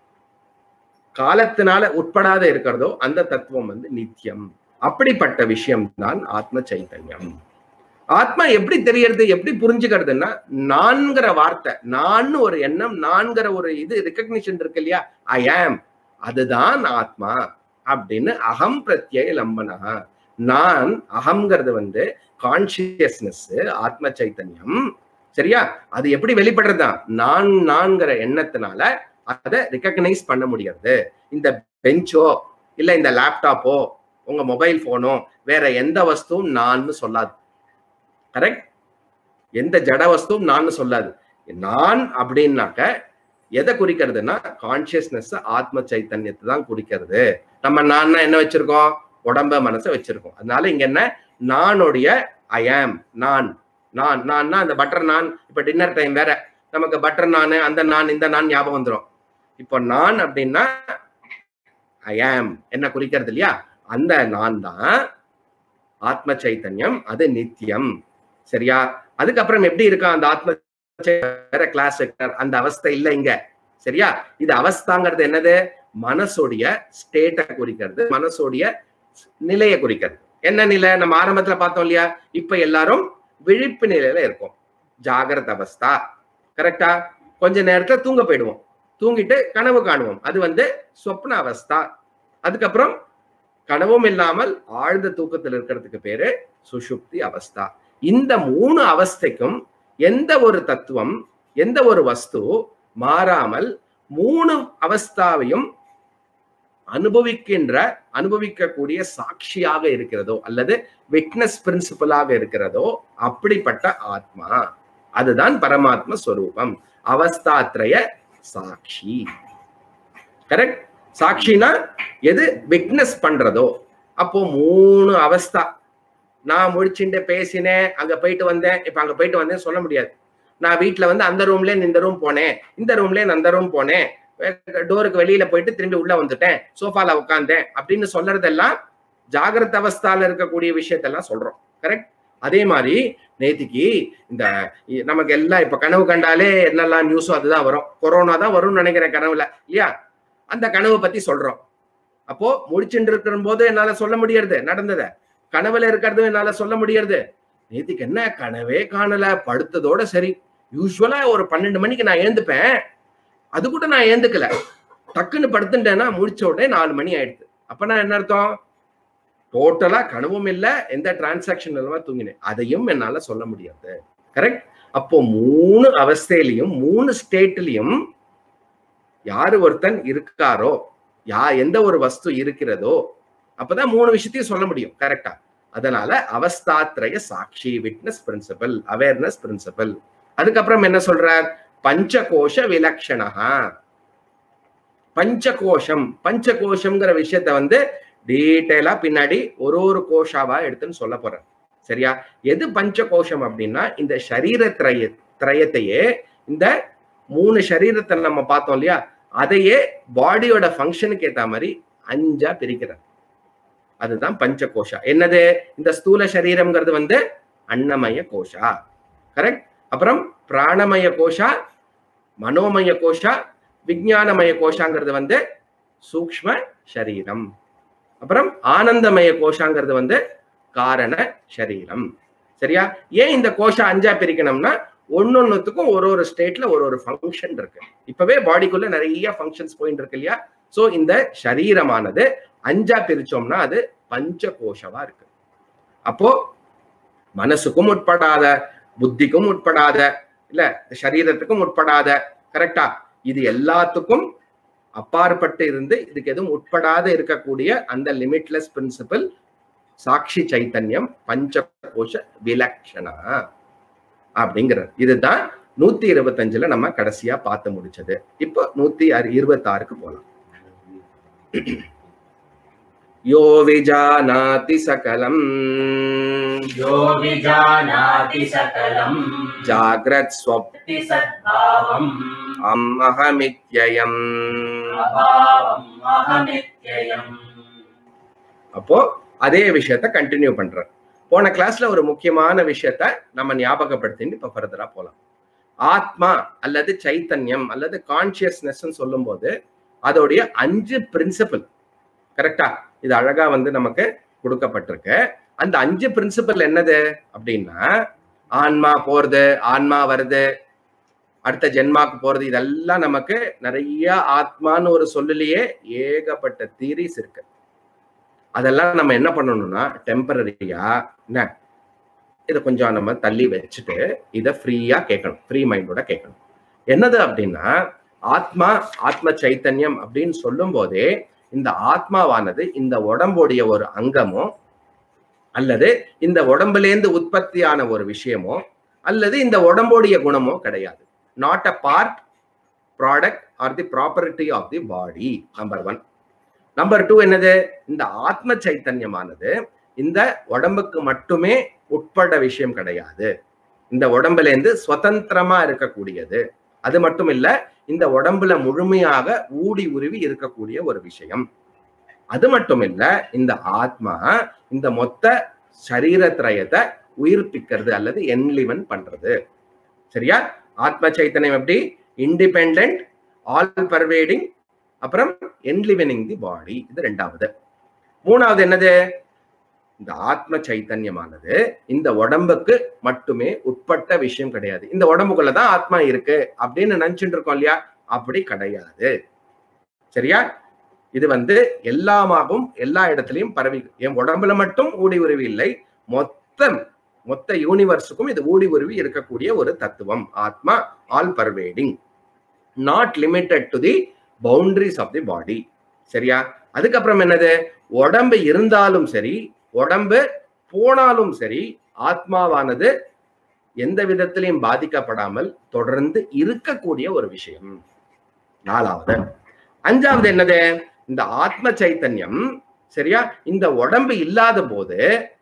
A: காலத்தினால உட்படாத இருக்கிறதோ அந்த தத்துவம் வந்து நித்தியம் அப்படிப்பட்ட விஷயம் தான் ஆத்ம சைத்தன்யம் ஆத்மா எப்படி தெரியறது எப்படி புரிஞ்சுக்கிறதுன்னா நான்கிற வார்த்தை நான் ஒரு எண்ணம் நான்கிற ஒரு இது ரெக்கக்னிஷன் இருக்கு இல்லையா ஐ ஆம் அதுதான் ஆத்மா அப்படின்னு அகம் பிரத்யய லம்பனகா நான் அகம்ங்கிறது வந்து கான்சியஸ்னஸ் ஆத்ம சைத்தன்யம் சரியா அது எப்படி வெளிப்படுறதா நான் நான்கிற எண்ணத்தினால அதை ரெக்கக்னைஸ் பண்ண முடியாது இந்த பெஞ்சோ இல்ல இந்த லேப்டாப்போ உங்க மொபைல் போனோ வேற எந்த வஸ்துவும் நான் சொல்லாது கரெக்ட் எந்த ஜட வஸ்துவும் நான் சொல்லாது நான் அப்படின்னாக்க எதை குறிக்கிறதுனா கான்சியஸ்னஸ் ஆத்ம சைத்தன்யத்தை தான் குறிக்கிறது நம்ம நான் என்ன வச்சிருக்கோம் உடம்ப மனசை வச்சிருக்கோம் அதனால இங்க என்ன நானுடைய ஐ ஆம் நான் நான் நான் அந்த பட்டர் நான் இப்ப டின்னர் டைம் வேற நமக்கு பட்டர் நான் அந்த நான் இந்த நான் ஞாபகம் வந்துடும் இப்போ நான் அப்படின்னா ஐ ஆம் என்ன குறிக்கிறது இல்லையா அந்த நான் தான் ஆத்ம சைத்தன்யம் அது நித்தியம் சரியா அதுக்கப்புறம் எப்படி இருக்கா அந்த ஆத்ம வேற கிளாஸ் அந்த அவஸ்தை இல்ல இங்க சரியா இது அவஸ்தாங்கிறது என்னது மனசோடைய ஸ்டேட்டை குறிக்கிறது மனசோடைய நிலையை குறிக்கிறது என்ன நிலை நம்ம ஆரம்பத்துல பார்த்தோம் இல்லையா இப்ப எல்லாரும் விழிப்பு நிலையில இருக்கோம் ஜாகிரத அவஸ்தா கரெக்டா கொஞ்ச நேரத்துல தூங்க போயிடுவோம் தூங்கிட்டு கனவு காணுவோம் அது வந்து சொப்ன அவஸ்தா அதுக்கப்புறம் கனவும் இல்லாமல் ஆழ்ந்த தூக்கத்தில் இருக்கிறதுக்கு பேரு சுஷுப்தி அவஸ்தா இந்த மூணு அவஸ்தைக்கும் எந்த ஒரு தத்துவம் எந்த ஒரு வஸ்து மாறாமல் மூணு அவஸ்தாவையும் அனுபவிக்கின்ற அனுபவிக்கக்கூடிய சாட்சியாக இருக்கிறதோ அல்லது விட்னஸ் பிரின்சிபலாக இருக்கிறதோ அப்படிப்பட்ட ஆத்மா அதுதான் பரமாத்ம ஸ்வரூபம் அவஸ்தாத்ரய சாட்சி கரெக்ட் சாட்சினா எது விட்னஸ் பண்றதோ அப்போ மூணு அவஸ்தா நான் முடிச்சுட்டு பேசினேன் அங்க போயிட்டு வந்தேன் இப்ப அங்க போயிட்டு வந்தேன் சொல்ல முடியாது நான் வீட்டுல வந்து அந்த ரூம்ல இந்த ரூம் போனேன் இந்த ரூம்ல அந்த ரூம் போனேன் டோருக்கு வெளியில போயிட்டு திரும்பி உள்ள வந்துட்டேன் சோஃபால உட்காந்தேன் அப்படின்னு சொல்றதெல்லாம் ஜாகிரத அவஸ்தால இருக்கக்கூடிய விஷயத்தெல்லாம் சொல்றோம் கரெக்ட் அதே மாதிரி நேத்திக்கு இந்த நமக்கு எல்லாம் இப்ப கனவு கண்டாலே என்னெல்லாம் நியூஸோ அதுதான் வரும் கொரோனா தான் வரும்னு நினைக்கிறேன் கனவுல இல்லையா அந்த கனவை பத்தி சொல்றோம் அப்போ முடிச்சுட்டு இருக்கிற போது என்னால சொல்ல முடியறது நடந்தத கனவுல இருக்கிறதும் என்னால சொல்ல முடியறது நேத்திக்கு என்ன கனவே காணல படுத்ததோட சரி யூஸ்வலா ஒரு பன்னெண்டு மணிக்கு நான் எழுந்துப்பேன் அது கூட நான் ஏந்துக்கல டக்குன்னு படுத்துட்டேன்னா முடிச்ச உடனே நாலு மணி ஆயிடுது அப்பனா என்ன அர்த்தம் டோட்டலா கனவும் இல்லை எந்த டிரான்சாக்ஷன் இல்லாம தூங்கினேன் அதையும் என்னால சொல்ல முடியாது கரெக்ட் அப்போ மூணு அவஸ்தையிலையும் மூணு ஸ்டேட்லயும் யாரு ஒருத்தன் இருக்காரோ யா எந்த ஒரு வஸ்து இருக்கிறதோ அப்பதான் மூணு விஷயத்தையும் சொல்ல முடியும் கரெக்டா அதனால அவஸ்தாத்ரய சாட்சி விட்னஸ் பிரின்சிபல் அவேர்னஸ் பிரின்சிபல் அதுக்கப்புறம் என்ன சொல்றார் பஞ்சகோஷ விலக்ஷணா பஞ்சகோஷம் பஞ்சகோஷம்ங்கிற விஷயத்த வந்து டீட்டெயிலா பின்னாடி ஒரு ஒரு கோஷாவா எடுத்துன்னு சொல்ல போறேன் சரியா எது பஞ்சகோஷம் அப்படின்னா இந்த சரீர திரய திரயத்தையே இந்த மூணு சரீரத்தை நம்ம பார்த்தோம் இல்லையா அதையே பாடியோட ஃபங்க்ஷனுக்கு ஏத்த மாதிரி அஞ்சா பிரிக்கிறார் அதுதான் பஞ்சகோஷா என்னது இந்த ஸ்தூல சரீரம்ங்கிறது வந்து அன்னமய கோஷா கரெக்ட் அப்புறம் பிராணமய கோஷா மனோமய கோஷா விஞ்ஞானமய கோஷாங்கிறது வந்து சூக்ஷ்ம சரீரம் அப்புறம் ஆனந்தமய கோஷாங்கிறது வந்து காரண சரீரம் சரியா ஏன் இந்த கோஷா அஞ்சா பிரிக்கணும்னா ஒன்னொன்னுத்துக்கும் ஒரு ஒரு ஸ்டேட்ல ஒரு ஒரு ஃபங்க்ஷன் இருக்கு இப்பவே பாடிக்குள்ள நிறைய ஃபங்க்ஷன்ஸ் போயிட்டு இருக்கு இல்லையா சோ இந்த சரீரமானது அஞ்சா பிரிச்சோம்னா அது பஞ்ச கோஷவா இருக்கு அப்போ மனசுக்கும் உட்படாத புத்திக்கும் உட்படாத இல்ல சரீரத்துக்கும் உட்படாத கரெக்டா இது எல்லாத்துக்கும் அப்பாற்பட்டு இருந்து இதுக்கு எதுவும் உட்படாத இருக்கக்கூடிய அந்த லிமிட்லெஸ் பிரின்சிபல் சாட்சி சைத்தன்யம் பஞ்சகோஷ விலக்ஷணா அப்படிங்கிறது இதுதான் நூத்தி இருபத்தஞ்சுல நம்ம கடைசியா பார்த்து முடிச்சது இப்போ நூத்தி இருபத்தி ஆறுக்கு போலாம் யோ விஜானாதி சகலம்
B: यो विजानाति सकलम्
A: ஜாகிரத் ஸ்வப்
B: इति सद्भावम्
A: அம் அகமித்யயம்
B: अभावम् अहमित्ययम्
A: அப்போ அதே விஷயத்த கண்டினியூ பண்றேன் போன கிளாஸ்ல ஒரு முக்கியமான விஷயத்த நம்ம ஞாபகப்படுத்திட்டு இப்ப ஃபர்தரா போலாம் ஆத்மா அல்லது சைத்தன்யம் அல்லது கான்சியஸ்னஸ் சொல்லும்போது அதோடைய அஞ்சு பிரின்சிபல் கரெக்டா இது அழகா வந்து நமக்கு கொடுக்கப்பட்டிருக்கு அந்த அஞ்சு பிரின்சிபல் என்னது அப்படின்னா ஆன்மா போறது ஆன்மா வருது அடுத்த ஜென்மாக்கு போறது இதெல்லாம் நமக்கு நிறைய ஆத்மான்னு ஒரு சொல்லுலயே ஏகப்பட்ட தீரிஸ் இருக்கு அதெல்லாம் நம்ம என்ன பண்ணணும்னா டெம்பரரியா என்ன இதை கொஞ்சம் நம்ம தள்ளி வச்சுட்டு இதை ஃப்ரீயா கேட்கணும் ஃப்ரீ மைண்டோட கேட்கணும் என்னது அப்படின்னா ஆத்மா ஆத்ம சைத்தன்யம் அப்படின்னு சொல்லும் போதே இந்த ஆத்மாவானது இந்த உடம்புடைய ஒரு அங்கமோ அல்லது இந்த உடம்புலேருந்து உற்பத்தியான ஒரு விஷயமோ அல்லது இந்த உடம்புடைய குணமோ கிடையாது not a part product are the property of the body number one number two என்னது இந்த ஆத்ம சைத்தன்யமானது இந்த உடம்புக்கு மட்டுமே உட்பட விஷயம் கிடையாது இந்த உடம்புல இருந்து சுதந்திரமா இருக்கக்கூடியது அது மட்டும் இல்ல இந்த உடம்புல முழுமையாக ஊடி உருவி இருக்கக்கூடிய ஒரு விஷயம் அது மட்டும் இல்ல இந்த ஆத்மா இந்த மொத்த சரீரத்திரயத்தை உயிர்ப்பிக்கிறது அல்லது என்லிவன் பண்றது சரியா ஆத்ம சைத்தன்யம் எப்படி இண்டிபெண்ட் ஆல் பர்வேடிங் அப்புறம் என்லிவனிங் தி பாடி இது ரெண்டாவது மூணாவது என்னது இந்த ஆத்ம சைத்தன்யமானது இந்த உடம்புக்கு மட்டுமே உட்பட்ட விஷயம் கிடையாது இந்த உடம்புக்குள்ளதான் ஆத்மா இருக்கு அப்படின்னு நினைச்சுட்டு இருக்கோம் இல்லையா அப்படி கிடையாது சரியா இது வந்து எல்லாமாகவும் எல்லா இடத்துலயும் பரவி என் உடம்புல மட்டும் ஊடி உருவி இல்லை மொத்தம் மொத்த யூனிவர்ஸுக்கும் இது ஊடி உருவி இருக்கக்கூடிய ஒரு தத்துவம் ஆத்மா all pervading not limited to the boundaries of the body சரியா அதுக்கப்புறம் என்னது உடம்பு இருந்தாலும் சரி உடம்பு போனாலும் சரி ஆத்மாவானது எந்த விதத்திலையும் பாதிக்கப்படாமல் தொடர்ந்து இருக்கக்கூடிய ஒரு விஷயம் நாலாவது அஞ்சாவது என்னது இந்த ஆத்ம சைத்தன்யம் சரியா இந்த உடம்பு இல்லாத போது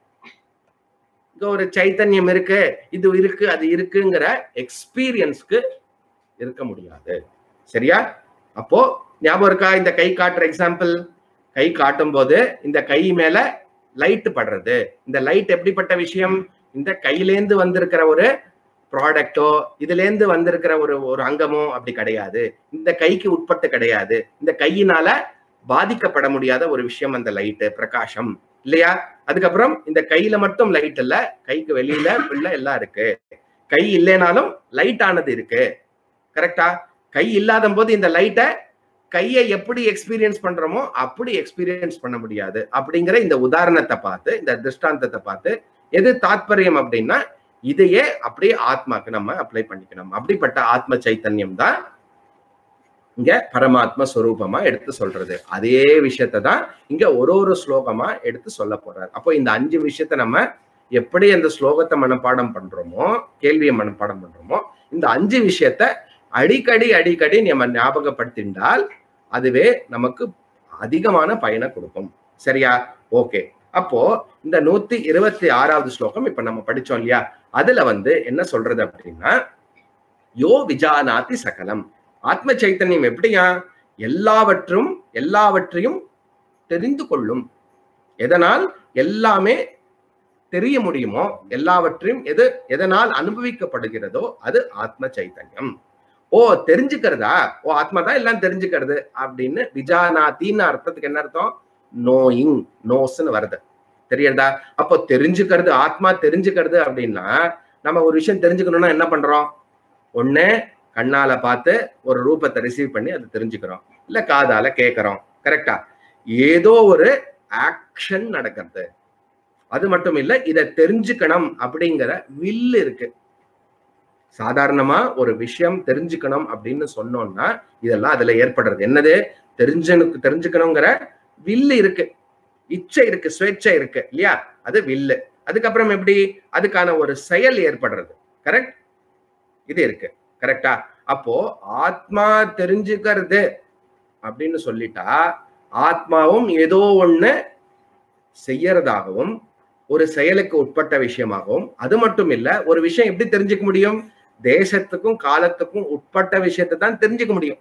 A: இங்க ஒரு சைத்தன்யம் இருக்கு இது இருக்கு அது இருக்குங்கிற எக்ஸ்பீரியன்ஸ்க்கு இருக்க முடியாது சரியா அப்போ ஞாபகம் இருக்கா இந்த கை காட்டுற எக்ஸாம்பிள் கை காட்டும் போது இந்த கை மேல லைட் படுறது இந்த லைட் எப்படிப்பட்ட விஷயம் இந்த கையிலேந்து வந்திருக்கிற ஒரு ப்ராடக்டோ இதுல இருந்து வந்திருக்கிற ஒரு ஒரு அங்கமோ அப்படி கிடையாது இந்த கைக்கு உட்பட்டு கிடையாது இந்த கையினால பாதிக்கப்பட முடியாத ஒரு விஷயம் அந்த லைட்டு பிரகாசம் இல்லையா அதுக்கப்புறம் இந்த கையில மட்டும் லைட் இல்ல கைக்கு வெளியில உள்ள எல்லாம் இருக்கு கை இல்லைனாலும் லைட் ஆனது இருக்கு கரெக்டா கை இல்லாத போது இந்த லைட்டை கையை எப்படி எக்ஸ்பீரியன்ஸ் பண்றோமோ அப்படி எக்ஸ்பீரியன்ஸ் பண்ண முடியாது அப்படிங்கிற இந்த உதாரணத்தை பார்த்து இந்த திருஷ்டாந்தத்தை பார்த்து எது தாத்பரியம் அப்படின்னா இதையே அப்படியே ஆத்மாக்கு நம்ம அப்ளை பண்ணிக்கணும் அப்படிப்பட்ட ஆத்ம சைத்தன்யம் தான் இங்க பரமாத்ம ஸ்வரூபமா எடுத்து சொல்றது அதே விஷயத்த தான் இங்க ஒரு ஒரு ஸ்லோகமா எடுத்து சொல்ல போறாரு அப்போ இந்த அஞ்சு விஷயத்த நம்ம எப்படி அந்த ஸ்லோகத்தை மனப்பாடம் பண்றோமோ கேள்வியை மனப்பாடம் பண்றோமோ இந்த அஞ்சு விஷயத்த அடிக்கடி அடிக்கடி நம்ம ஞாபகப்படுத்திண்டால் அதுவே நமக்கு அதிகமான பயனை கொடுக்கும் சரியா ஓகே அப்போ இந்த நூத்தி இருபத்தி ஆறாவது ஸ்லோகம் இப்ப நம்ம படிச்சோம் இல்லையா அதுல வந்து என்ன சொல்றது அப்படின்னா யோ விஜானாதி சகலம் ஆத்ம சைத்தன்யம் எப்படியா எல்லாவற்றும் எல்லாவற்றையும் தெரிந்து கொள்ளும் எதனால் எல்லாமே தெரிய முடியுமோ எல்லாவற்றையும் எது எதனால் அனுபவிக்கப்படுகிறதோ அது ஆத்ம சைத்தன்யம் ஓ தெரிஞ்சுக்கிறதா ஓ ஆத்மா தான் எல்லாம் தெரிஞ்சுக்கிறது அப்படின்னு விஜானாத்தின்னு அர்த்தத்துக்கு என்ன அர்த்தம் நோயிங் நோஸ்ன்னு வருது தெரியறதா அப்போ தெரிஞ்சுக்கிறது ஆத்மா தெரிஞ்சுக்கிறது அப்படின்னா நம்ம ஒரு விஷயம் தெரிஞ்சுக்கணும்னா என்ன பண்றோம் ஒண்ணு கண்ணால பார்த்து ஒரு ரூபத்தை ரிசீவ் பண்ணி அதை தெரிஞ்சுக்கிறோம் இல்ல காதால கேட்கறோம் கரெக்டா ஏதோ ஒரு ஆக்ஷன் நடக்கிறது அது மட்டும் இல்ல இதை தெரிஞ்சுக்கணும் அப்படிங்கிற வில் இருக்கு சாதாரணமா ஒரு விஷயம் தெரிஞ்சுக்கணும் அப்படின்னு சொன்னோம்னா இதெல்லாம் அதுல ஏற்படுறது என்னது தெரிஞ்சனுக்கு தெரிஞ்சுக்கணுங்கிற வில்லு இருக்கு இச்சை இருக்கு சுவேட்சை இருக்கு இல்லையா அது வில்லு அதுக்கப்புறம் எப்படி அதுக்கான ஒரு செயல் ஏற்படுறது கரெக்ட் இது இருக்கு கரெக்டா அப்போ ஆத்மா தெரிஞ்சுக்கிறது அப்படின்னு சொல்லிட்டா ஆத்மாவும் ஏதோ ஒண்ணு செய்யறதாகவும் ஒரு செயலுக்கு உட்பட்ட விஷயமாகவும் அது மட்டும் இல்ல ஒரு விஷயம் எப்படி தெரிஞ்சுக்க முடியும் தேசத்துக்கும் காலத்துக்கும் உட்பட்ட விஷயத்தை தான் தெரிஞ்சுக்க முடியும்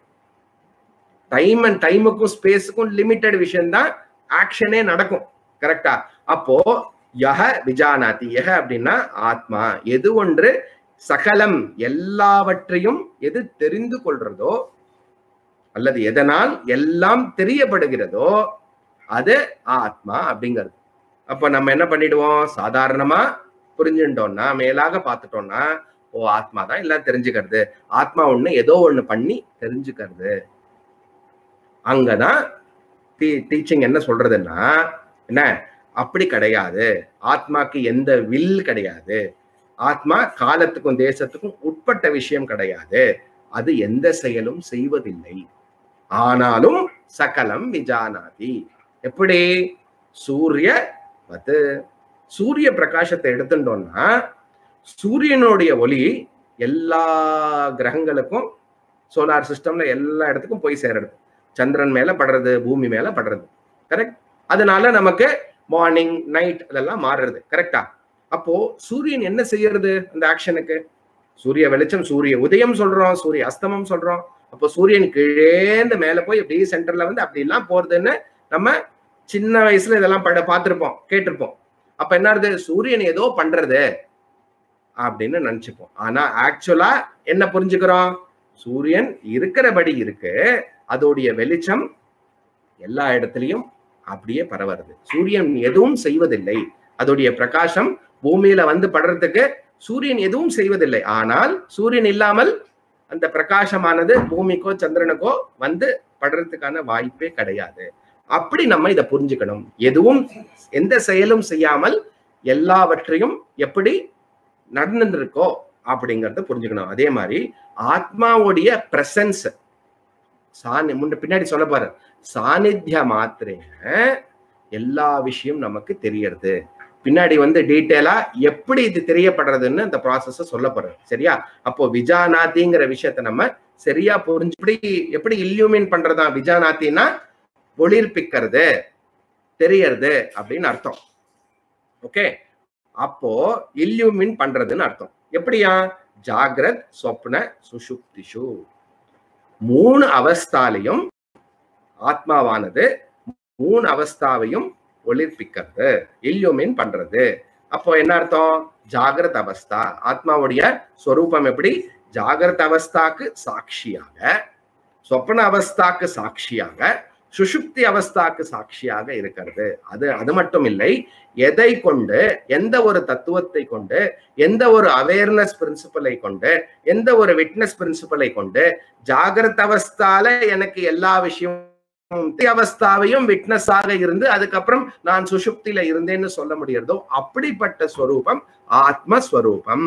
A: டைம் அண்ட் டைமுக்கும் ஸ்பேஸுக்கும் லிமிட்டட் விஷயம் தான் ஆக்ஷனே நடக்கும் கரெக்டா அப்போ யஹ விஜானாதி யஹ அப்படின்னா ஆத்மா எது ஒன்று சகலம் எல்லாவற்றையும் எது தெரிந்து கொள்றதோ அல்லது எதனால் எல்லாம் தெரியப்படுகிறதோ அது ஆத்மா அப்படிங்கிறது அப்ப நம்ம என்ன பண்ணிடுவோம் சாதாரணமா புரிஞ்சுட்டோம்னா மேலாக பார்த்துட்டோம்னா ஓ ஆத்மா தான் எல்லாம் தெரிஞ்சுக்கிறது ஆத்மா ஒண்ணு ஏதோ ஒண்ணு பண்ணி தெரிஞ்சுக்கிறது அங்கதான் டீச்சிங் என்ன சொல்றதுன்னா என்ன அப்படி கிடையாது ஆத்மாக்கு எந்த வில் கிடையாது ஆத்மா காலத்துக்கும் தேசத்துக்கும் உட்பட்ட விஷயம் கிடையாது அது எந்த செயலும் செய்வதில்லை ஆனாலும் சகலம் விஜானாதி எப்படி சூரிய வந்து சூரிய பிரகாசத்தை எடுத்துட்டோம்னா சூரியனுடைய ஒளி எல்லா கிரகங்களுக்கும் சோலார் சிஸ்டம்ல எல்லா இடத்துக்கும் போய் சேருது சந்திரன் மேல படுறது பூமி மேல படுறது கரெக்ட் அதனால நமக்கு மார்னிங் நைட் அதெல்லாம் மாறுறது கரெக்டா அப்போ சூரியன் என்ன செய்யறது அந்த ஆக்ஷனுக்கு சூரிய வெளிச்சம் சூரிய உதயம் சொல்றோம் சூரிய அஸ்தமம் சொல்றோம் அப்போ சூரியன் கீழேந்து மேல போய் அப்படியே சென்டர்ல வந்து அப்படி எல்லாம் போறதுன்னு நம்ம சின்ன வயசுல இதெல்லாம் பட பார்த்திருப்போம் கேட்டிருப்போம் அப்ப என்ன சூரியன் ஏதோ பண்றது அப்படின்னு நினைச்சுப்போம் ஆனா ஆக்சுவலா என்ன புரிஞ்சுக்கிறோம் சூரியன் இருக்கிறபடி இருக்கு அதோடைய வெளிச்சம் எல்லா இடத்துலயும் அப்படியே பரவுறது சூரியன் எதுவும் செய்வதில்லை அதோடைய பிரகாசம் பூமியில வந்து படுறதுக்கு சூரியன் எதுவும் செய்வதில்லை ஆனால் சூரியன் இல்லாமல் அந்த பிரகாசமானது பூமிக்கோ சந்திரனுக்கோ வந்து படுறதுக்கான வாய்ப்பே கிடையாது அப்படி நம்ம இதை புரிஞ்சுக்கணும் எதுவும் எந்த செயலும் செய்யாமல் எல்லாவற்றையும் எப்படி நடந்துருக்கோ அப்படிங்கறத புரிஞ்சுக்கணும் அதே மாதிரி ஆத்மாவுடைய பிரசன்ஸ் சாணி முன்ன பின்னாடி சொல்ல பாரு சாநித்திய மாத்திரேன எல்லா விஷயம் நமக்கு தெரியறது பின்னாடி வந்து டீட்டெயிலா எப்படி இது தெரியப்படுறதுன்னு அந்த ப்ராசஸ சொல்ல போறேன் சரியா அப்போ விஜானாத்திங்கிற விஷயத்த நம்ம சரியா புரிஞ்சு எப்படி எப்படி இல்யூமின் பண்றதா விஜானாத்தின்னா ஒளிர்ப்பிக்கிறது தெரியறது அப்படின்னு அர்த்தம் ஓகே அப்போ இல்யூமின் பண்றதுன்னு அர்த்தம் எப்படியா ஜாகிரத் சொப்ன சுஷுப்திஷு மூணு அவஸ்தாலையும் ஆத்மாவானது மூணு அவஸ்தாவையும் ஒளிர்ப்பிக்கிறது இல்யூமின் பண்றது அப்போ என்ன அர்த்தம் ஜாகிரத் அவஸ்தா ஆத்மாவுடைய ஸ்வரூபம் எப்படி ஜாகிரத் அவஸ்தாக்கு சாட்சியாக சொப்பன அவஸ்தாக்கு சாட்சியாக சுஷுப்தி அவஸ்தாக்கு சாட்சியாக இருக்கிறது அது அது மட்டும் இல்லை எதை கொண்டு எந்த ஒரு தத்துவத்தை கொண்டு எந்த ஒரு அவேர்னஸ் பிரின்சிபலை கொண்டு எந்த ஒரு விட்னஸ் பிரின்சிபலை கொண்டு ஜாகிரத் அவஸ்தால எனக்கு எல்லா விஷயமும் அவஸ்தாவையும் விட்னஸாக இருந்து அதுக்கப்புறம் நான் சுஷுப்தியில இருந்தேன்னு சொல்ல முடியறதோ அப்படிப்பட்ட ஸ்வரூபம் ஆத்மஸ்வரூபம்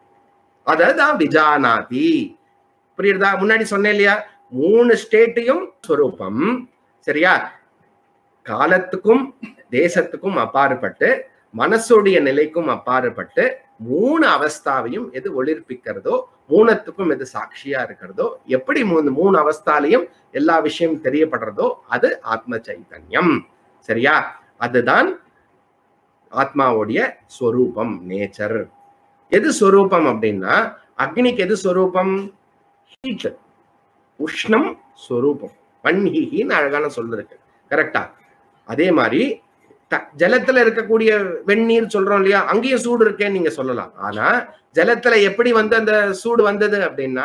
A: அததான் விஜானாதி புரியுறதா முன்னாடி சொன்னேன் இல்லையா மூணு ஸ்டேட்டையும் ஸ்வரூபம் சரியா காலத்துக்கும் தேசத்துக்கும் அப்பாறுபட்டு மனசுடைய நிலைக்கும் அப்பாறுபட்டு மூணு அவஸ்தாவையும் எது ஒளிர்ப்பிக்கிறதோ மூணத்துக்கும் எது சாட்சியா இருக்கிறதோ எப்படி மூணு மூணு அவஸ்தாலையும் எல்லா விஷயம் தெரியப்படுறதோ அது ஆத்ம சைத்தன்யம் சரியா அதுதான் ஆத்மாவுடைய ஸ்வரூபம் நேச்சர் எது ஸ்வரூபம் அப்படின்னா அக்னிக்கு எது ஸ்வரூபம் ஹீட் உஷ்ணம் ஸ்வரூபம் வன்ஹிஹின்னு அழகான சொல்லு இருக்கு கரெக்டா அதே மாதிரி த- ஜலத்துல இருக்கக்கூடிய வெந்நீர் சொல்றோம் இல்லையா அங்கேயும் சூடு இருக்கேன்னு நீங்க சொல்லலாம் ஆனா ஜலத்துல எப்படி வந்து அந்த சூடு வந்தது அப்படின்னா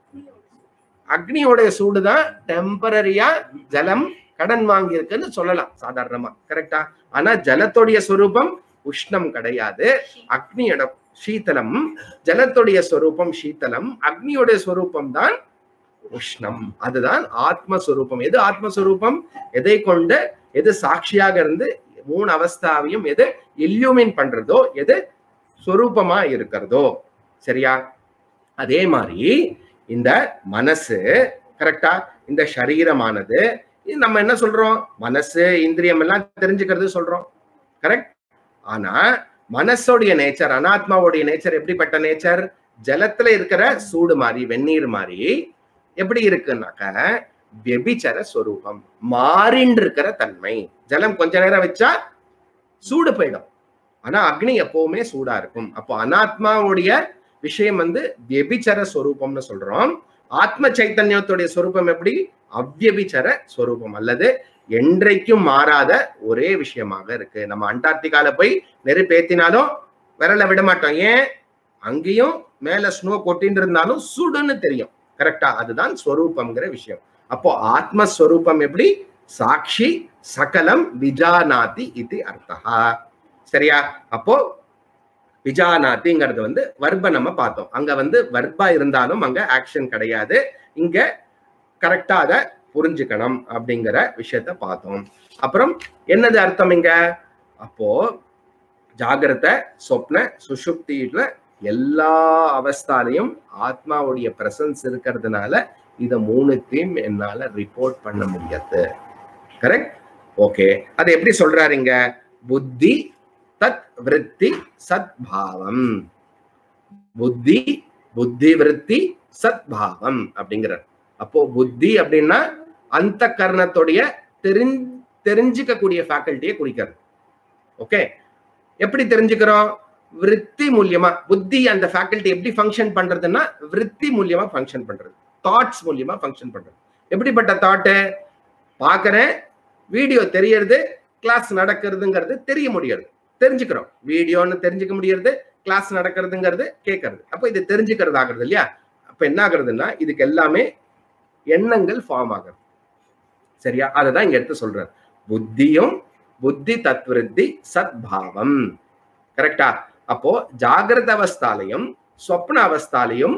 A: அக்னியோடைய சூடு தான் டெம்பரரியா ஜலம் கடன் வாங்கி இருக்குன்னு சொல்லலாம் சாதாரணமா கரெக்டா ஆனா ஜலத்துடைய சொரூபம் உஷ்ணம் கிடையாது அக்னியோட சீதலம் ஜலத்துடைய ஸ்வரூபம் சீதலம் அக்னியோட ஸ்வரூபம் தான் உஷ்ணம் அதுதான் ஆத்மஸ்வரூபம் எது ஆத்மஸ்வரூபம் எதை கொண்டு எது சாட்சியாக இருந்து மூணு அவஸ்தாவையும் எது இல்யூமின் பண்றதோ எது சொரூபமா இருக்கிறதோ சரியா அதே மாதிரி இந்த மனசு கரெக்டா இந்த சரீரமானது இது நம்ம என்ன சொல்றோம் மனசு இந்திரியம் எல்லாம் தெரிஞ்சுக்கிறது சொல்றோம் கரெக்ட் ஆனா மனசோடைய நேச்சர் அனாத்மாவுடைய நேச்சர் எப்படிப்பட்ட நேச்சர் ஜலத்துல இருக்கிற சூடு மாதிரி வெந்நீர் மாதிரி எப்படி இருக்குன்னாக்க வெபிச்சர ஸ்வரூபம் மாறின்னு இருக்கிற தன்மை ஜலம் கொஞ்ச நேரம் வச்சா சூடு போயிடும் ஆனா அக்னி எப்பவுமே சூடா இருக்கும் அப்போ அனாத்மாவுடைய விஷயம் வந்து வெபிச்சர ஸ்வரூபம்னு சொல்றோம் ஆத்ம சைத்தன்யத்துடைய ஸ்வரூபம் எப்படி அவ்யபிச்சர ஸ்வரூபம் அல்லது என்றைக்கும் மாறாத ஒரே விஷயமாக இருக்கு நம்ம அண்டார்டிகால போய் நெருப்பேத்தினாலும் விரல விட மாட்டோம் ஏன் அங்கேயும் மேல ஸ்னோ கொட்டின்னு இருந்தாலும் சுடுன்னு தெரியும் கரெக்டா அதுதான் ஸ்வரூபம்ங்கிற விஷயம் அப்போ ஆத்மஸ்வரூபம் எப்படி சாட்சி சகலம் விஜானாதி இது அர்த்தா சரியா அப்போ விஜானாதிங்கிறது வந்து வர்ப நம்ம பார்த்தோம் அங்க வந்து வர்பா இருந்தாலும் அங்க ஆக்ஷன் கிடையாது இங்க கரெக்டா அதை புரிஞ்சுக்கணும் அப்படிங்கிற விஷயத்த பார்த்தோம் அப்புறம் என்னது அர்த்தம் இங்க அப்போ ஜாகிரத சொப்ன சுஷுப்தியில எல்லா அவஸ்தாலையும் ஆத்மாவுடைய பிரசன்ஸ் இருக்கிறதுனால இத மூணுத்தையும் என்னால ரிப்போர்ட் பண்ண முடியாது கரெக்ட் ஓகே அது எப்படி சொல்றாரு இங்க புத்தி தத் விருத்தி சத்பாவம் புத்தி புத்தி விருத்தி சத்பாவம் அப்படிங்கிறார் அப்போ புத்தி அப்படின்னா அந்த கர்ணத்துடைய தெரிஞ் தெரிஞ்சுக்கக்கூடிய ஃபேக்கல்ட்டியை குறிக்கிறது ஓகே எப்படி தெரிஞ்சுக்கிறோம் விருத்தி மூலியமா புத்தி அந்த ஃபேக்கல்ட்டி எப்படி ஃபங்க்ஷன் பண்றதுன்னா விருத்தி மூலியமா ஃபங்க்ஷன் பண்றது தாட்ஸ் மூலியமா ஃபங்க்ஷன் பண்றது எப்படிப்பட்ட தாட்டு பார்க்கறேன் வீடியோ தெரியறது கிளாஸ் நடக்கிறதுங்கிறது தெரிய முடியாது தெரிஞ்சுக்கிறோம் வீடியோன்னு தெரிஞ்சுக்க முடியறது கிளாஸ் நடக்கிறதுங்கிறது கேட்கறது அப்போ இது தெரிஞ்சுக்கிறது ஆகுறது இல்லையா அப்ப என்ன ஆகுறதுன்னா இதுக்கு எல்லாமே எண்ணங்கள் ஃபார்ம் ஆகுது சரியா அதை தான் இங்க எடுத்து சொல்றாரு புத்தியும் புத்தி தத்விருத்தி சத்பாவம் கரெக்டா அப்போ ஜாகிரத அவஸ்தாலையும் சொப்ன அவஸ்தாலையும்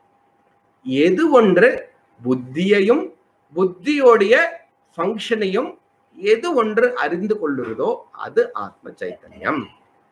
A: எது ஒன்று புத்தியையும் புத்தியோடைய ஃபங்க்ஷனையும் எது ஒன்று அறிந்து கொள்ளுகிறதோ அது ஆத்ம சைத்தன்யம்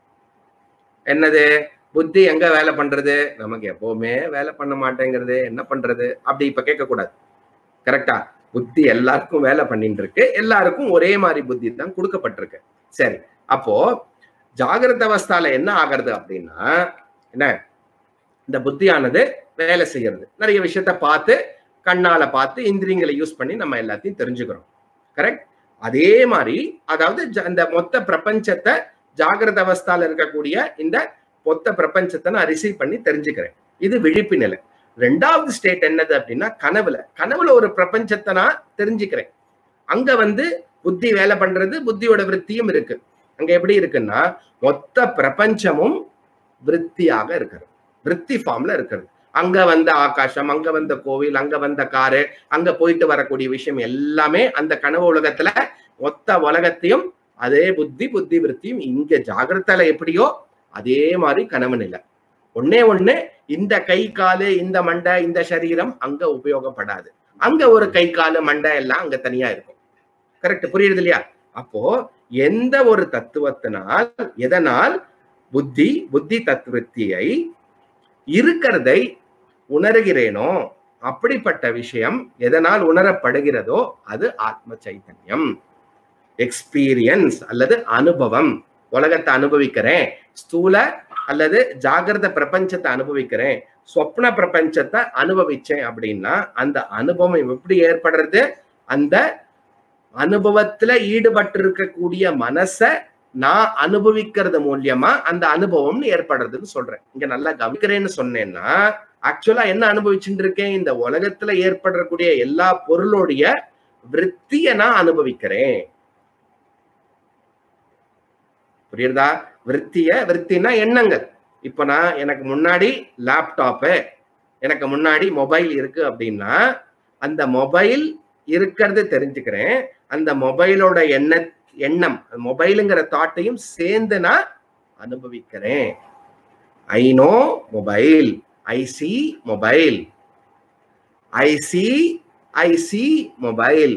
A: என்னது புத்தி எங்க வேலை பண்றது நமக்கு எப்பவுமே வேலை பண்ண மாட்டேங்கிறது என்ன பண்றது அப்படி இப்ப கேட்க கூடாது கரெக்டா புத்தி எல்லாருக்கும் வேலை பண்ணிட்டு இருக்கு எல்லாருக்கும் ஒரே மாதிரி புத்தி தான் கொடுக்கப்பட்டிருக்கு சரி அப்போ ஜாகிரத அவஸ்தால என்ன ஆகிறது அப்படின்னா என்ன இந்த புத்தியானது வேலை செய்யறது நிறைய விஷயத்த பார்த்து கண்ணால பார்த்து இந்திரியங்களை யூஸ் பண்ணி நம்ம எல்லாத்தையும் தெரிஞ்சுக்கிறோம் கரெக்ட் அதே மாதிரி அதாவது ஜ- இந்த மொத்த பிரபஞ்சத்தை ஜாகிரத அவஸ்தால இருக்கக்கூடிய இந்த மொத்த பிரபஞ்சத்தை நான் ரிசீவ் பண்ணி தெரிஞ்சுக்கிறேன் இது விழிப்பு நிலை ரெண்டாவது ஸ்டேட் என்னது அப்படின்னா கனவுல கனவுல ஒரு பிரபஞ்சத்தை நான் தெரிஞ்சுக்கிறேன் அங்க வந்து புத்தி வேலை பண்றது புத்தியோட விருத்தியும் இருக்கு அங்க எப்படி இருக்குன்னா மொத்த பிரபஞ்சமும் விருத்தியாக இருக்கிறது விருத்தி ஃபார்ம்ல இருக்கிறது அங்க வந்த ஆகாசம் அங்க வந்த கோவில் அங்க வந்த காரு அங்க போயிட்டு வரக்கூடிய விஷயம் எல்லாமே அந்த கனவு உலகத்துல மொத்த உலகத்தையும் அதே புத்தி புத்தி விருத்தியும் இங்க ஜாகிரதால எப்படியோ அதே மாதிரி கனவு நிலை ஒண்ணே ஒண்ணு இந்த கை காலு இந்த மண்டை இந்த சரீரம் அங்க உபயோகப்படாது அங்க ஒரு கை காலு மண்டை எல்லாம் அங்க தனியா இருக்கும் கரெக்ட் புரியுது இல்லையா அப்போ எந்த ஒரு தத்துவத்தினால் எதனால் புத்தி புத்தி தத்துவத்தியை இருக்கிறதை உணர்கிறேனோ அப்படிப்பட்ட விஷயம் எதனால் உணரப்படுகிறதோ அது ஆத்ம சைத்தன்யம் எக்ஸ்பீரியன்ஸ் அல்லது அனுபவம் உலகத்தை அனுபவிக்கிறேன் ஸ்தூல அல்லது ஜாகிரத பிரபஞ்சத்தை அனுபவிக்கிறேன் சொப்ன பிரபஞ்சத்தை அனுபவிச்சேன் அப்படின்னா அந்த அனுபவம் எப்படி ஏற்படுறது அந்த அனுபவத்துல ஈடுபட்டு இருக்கக்கூடிய மனச நான் அனுபவிக்கிறது மூலியமா அந்த அனுபவம்னு ஏற்படுறதுன்னு சொல்றேன் இங்க நல்லா கவனிக்கிறேன்னு சொன்னேன்னா ஆக்சுவலா என்ன அனுபவிச்சுட்டு இருக்கேன் இந்த உலகத்துல ஏற்படக்கூடிய எல்லா பொருளுடைய விற்த்திய நான் அனுபவிக்கிறேன் புரியுதா விற்த்திய விற்த்தினா எண்ணங்கள் இப்ப நான் எனக்கு முன்னாடி லேப்டாப்பு எனக்கு முன்னாடி மொபைல் இருக்கு அப்படின்னா அந்த மொபைல் இருக்கிறது தெரிஞ்சுக்கிறேன் அந்த மொபைலோட எண்ண எண்ணம் மொபைலுங்கிற தாட்டையும் சேர்ந்து நான் அனுபவிக்கிறேன் I know mobile I see mobile I see I see mobile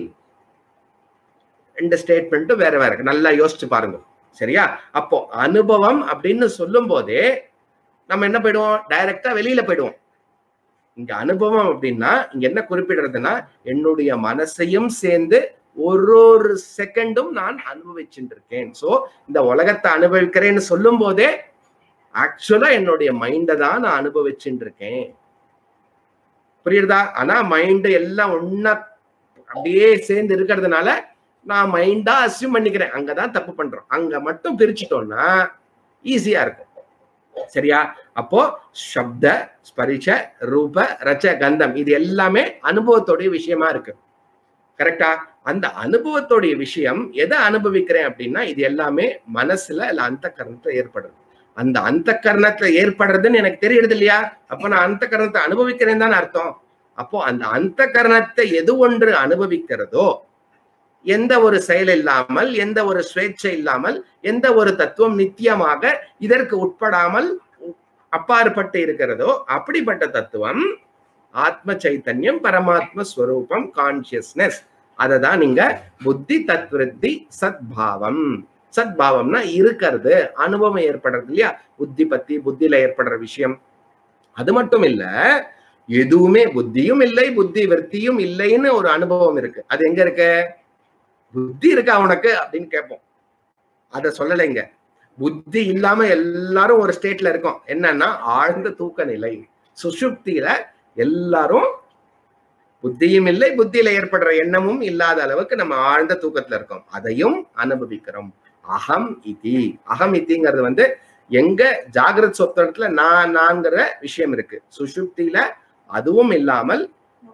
A: ரெண்டு ஸ்டேட்மெண்ட்டும் வேற வேற இருக்கு. நல்லா யோசிச்சு பாருங்க சரியா அப்போ அனுபவம் அப்படின்னு சொல்லும் போதே நம்ம என்ன போயிடுவோம் டைரக்டா வெளியில போயிடுவோம் இங்க அனுபவம் அப்படின்னா இங்க என்ன குறிப்பிடுறதுன்னா என்னுடைய மனசையும் சேர்ந்து ஒரு ஒரு செகண்டும் நான் அனுபவிச்சுட்டு இருக்கேன் சோ இந்த உலகத்தை அனுபவிக்கிறேன்னு சொல்லும் போதே ஆக்சுவலா என்னுடைய மைண்டை தான் நான் அனுபவிச்சுட்டு இருக்கேன் புரியுதா ஆனா மைண்ட் எல்லாம் ஒன்னா அப்படியே சேர்ந்து இருக்கிறதுனால நான் மைண்டா அசியூம் பண்ணிக்கிறேன் அங்கதான் தப்பு பண்றோம் அங்க மட்டும் பிரிச்சுட்டோம்னா ஈஸியா இருக்கும் சரியா அப்போ சப்த ஸ்பரிச்ச ரூப ரச்ச கந்தம் இது எல்லாமே அனுபவத்தோடைய விஷயமா இருக்கு கரெக்டா அந்த அனுபவத்தோடைய விஷயம் எதை அனுபவிக்கிறேன் அப்படின்னா இது எல்லாமே மனசுல இல்ல அந்த கரணத்துல ஏற்படுது அந்த அந்த கரணத்துல ஏற்படுறதுன்னு எனக்கு தெரியுது இல்லையா அப்ப நான் அந்த கரணத்தை அனுபவிக்கிறேன் தான் அர்த்தம் அப்போ அந்த அந்த கரணத்தை எது ஒன்று அனுபவிக்கிறதோ எந்த ஒரு செயல் இல்லாமல் எந்த ஒரு சுவேட்சை இல்லாமல் எந்த ஒரு தத்துவம் நித்தியமாக இதற்கு உட்படாமல் அப்பாற்பட்டு இருக்கிறதோ அப்படிப்பட்ட தத்துவம் ஆத்ம சைத்தன்யம் பரமாத்ம ஸ்வரூபம் கான்சியஸ்னஸ் அதை தான் நீங்க புத்தி தத்விருத்தி சத்பாவம் சத்பாவம்னா இருக்கிறது அனுபவம் ஏற்படுறது இல்லையா புத்தி பத்தி புத்தியில ஏற்படுற விஷயம் அது மட்டும் இல்ல எதுவுமே புத்தியும் இல்லை புத்தி விற்த்தியும் இல்லைன்னு ஒரு அனுபவம் இருக்கு அது எங்க இருக்கு புத்தி இருக்கா உனக்கு அப்படின்னு கேட்போம் அத சொல்லலைங்க புத்தி இல்லாம எல்லாரும் ஒரு ஸ்டேட்ல இருக்கோம் என்னன்னா ஆழ்ந்த தூக்க நிலை சுஷுப்தியில எல்லாரும் புத்தியும் இல்லை புத்தியில ஏற்படுற எண்ணமும் இல்லாத அளவுக்கு நம்ம ஆழ்ந்த தூக்கத்துல இருக்கோம் அதையும் அனுபவிக்கிறோம் அகம் இதி அகம் இதிங்கிறது வந்து எங்க ஜாகிரத் சொத்தனத்துல நான் நான்கிற விஷயம் இருக்கு சுஷுப்தியில அதுவும் இல்லாமல்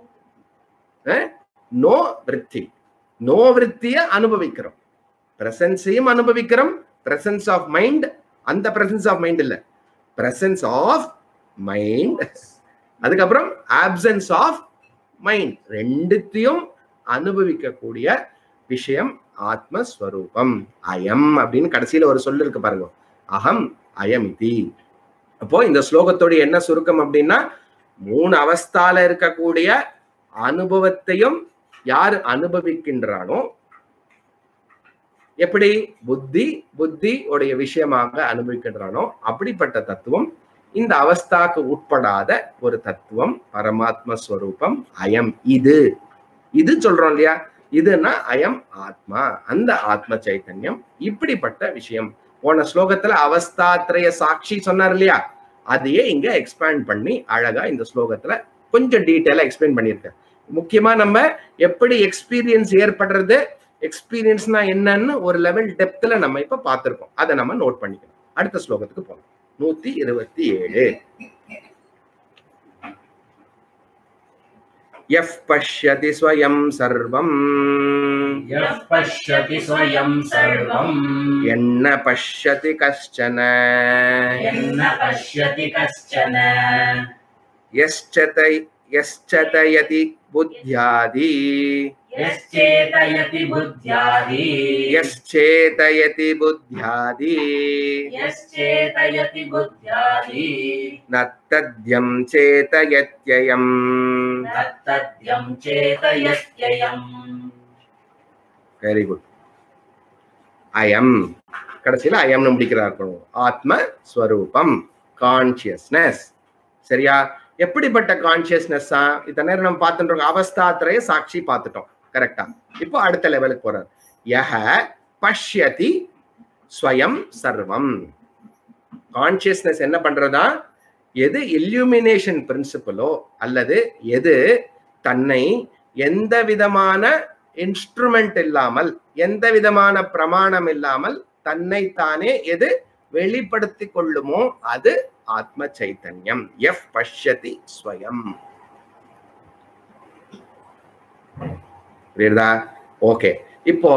A: நோ விருத்தி நோ விருத்திய அனுபவிக்கிறோம் பிரசன்ஸையும் அனுபவிக்கிறோம் பிரசன்ஸ் ஆஃப் மைண்ட் அந்த பிரசன்ஸ் ஆஃப் மைண்ட் இல்ல பிரசன்ஸ் ஆஃப் மைண்ட் அதுக்கப்புறம் ஆப்சன்ஸ் ஆஃப் மைண்ட் ரெண்டுத்தையும் அனுபவிக்கக்கூடிய விஷயம் ஆத்மஸ்வரூபம் அயம் அப்படின்னு கடைசியில ஒரு சொல்லு இருக்கு பாருங்க அகம் அயம் இதி அப்போ இந்த ஸ்லோகத்தோடைய என்ன சுருக்கம் அப்படின்னா மூணு அவஸ்தால இருக்கக்கூடிய அனுபவத்தையும் யார் அனுபவிக்கின்றானோ எப்படி புத்தி புத்தி உடைய விஷயமாக அனுபவிக்கின்றானோ அப்படிப்பட்ட தத்துவம் இந்த அவஸ்தாக்கு உட்படாத ஒரு தத்துவம் பரமாத்ம ஸ்வரூபம் அயம் இது இது சொல்றோம் இல்லையா இதுனா அயம் ஆத்மா அந்த ஆத்ம சைத்தன்யம் இப்படிப்பட்ட விஷயம் போன ஸ்லோகத்துல அவஸ்தாத்திரைய சாட்சி சொன்னார் இல்லையா அதையே இங்க எக்ஸ்பேண்ட் பண்ணி அழகா இந்த ஸ்லோகத்துல கொஞ்சம் டீட்டெயிலா எக்ஸ்பிளைன் பண்ணியிருக்கேன் முக்கியமா நம்ம எப்படி எக்ஸ்பீரியன்ஸ் ஏற்படுறது எக்ஸ்பீரியன்ஸ்னா என்னன்னு ஒரு லெவல் டெப்த்ல நம்ம இப்ப பார்த்திருக்கோம் அதை நம்ம நோட் பண்ணிக்கணும் அடுத்த ஸ்லோகத்துக்கு போகலாம் நூத்தி இருபத்தி ஏழு यः पश्यति स्वयं सर्वम्
B: यः पश्यति स्वयं सर्वम्
A: यन्न पश्यति कश्चन
B: यन्न पश्यति कश्चन
A: यश्च तै- यश्च तयति बुद्ध्यादि
B: यश्चेतयति बुद्ध्यादि
A: यश्चेतयति बुद्ध्यादि
B: यश्चेतयति बुद्ध्यादि
A: न तद्यं चेतयत्ययम्
B: न तद्यं चेतयत्ययम्
A: வெரி குட் அயம் கடைசியில அயம்னு முடிக்கிறார் இருக்கணும். ஆத்ம ஸ்வரூபம் கான்சியஸ்னஸ் சரியா எப்படிப்பட்ட கான்சியஸ்னஸ் இத்தனை நேரம் நம்ம பார்த்துட்டு இருக்கோம் அவஸ்தாத்திரைய சாட்சி பார்த்துட்டோம் கரெக்டா இப்போ அடுத்த லெவலுக்கு போறார் யஹ பஷ்யதி ஸ்வயம் சர்வம் கான்சியஸ்னஸ் என்ன பண்றதா எது இல்லுமினேஷன் பிரின்சிபலோ அல்லது எது தன்னை எந்த விதமான இன்ஸ்ட்ருமெண்ட் இல்லாமல் எந்த விதமான பிரமாணம் இல்லாமல் தன்னை தானே எது வெளிப்படுத்தி கொள்ளுமோ அது ஆத்ம சைத்தன்யம் எஃப் பஷ்யதி ஸ்வயம் புரியுதா ஓகே இப்போ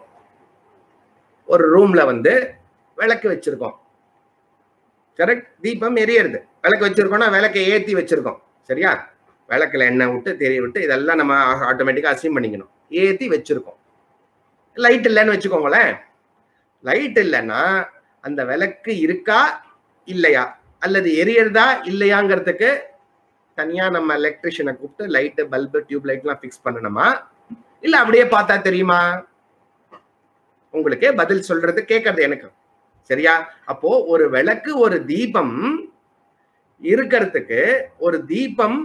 A: ஒரு ரூம்ல வந்து விளக்கு வச்சிருக்கோம் கரெக்ட் தீபம் எரியறது விளக்கு வச்சிருக்கோம்னா விளக்கை ஏத்தி வச்சிருக்கோம் சரியா விளக்குல எண்ணெய் விட்டு தெரிய விட்டு இதெல்லாம் நம்ம ஆட்டோமேட்டிக்கா அசீம் பண்ணிக்கணும் ஏத்தி வச்சிருக்கோம் லைட் இல்லைன்னு வச்சுக்கோங்களேன் லைட் இல்லைன்னா அந்த விளக்கு இருக்கா இல்லையா அல்லது எரியறதா இல்லையாங்கிறதுக்கு தனியா நம்ம எலக்ட்ரிஷியனை கூப்பிட்டு லைட்டு பல்பு டியூப் லைட்லாம் ஃபிக்ஸ் பண்ணணுமா இல்ல அப்படியே பார்த்தா தெரியுமா உங்களுக்கே பதில் சொல்றது கேட்கறது எனக்கு சரியா அப்போ ஒரு விளக்கு ஒரு தீபம் இருக்கிறதுக்கு ஒரு தீபம்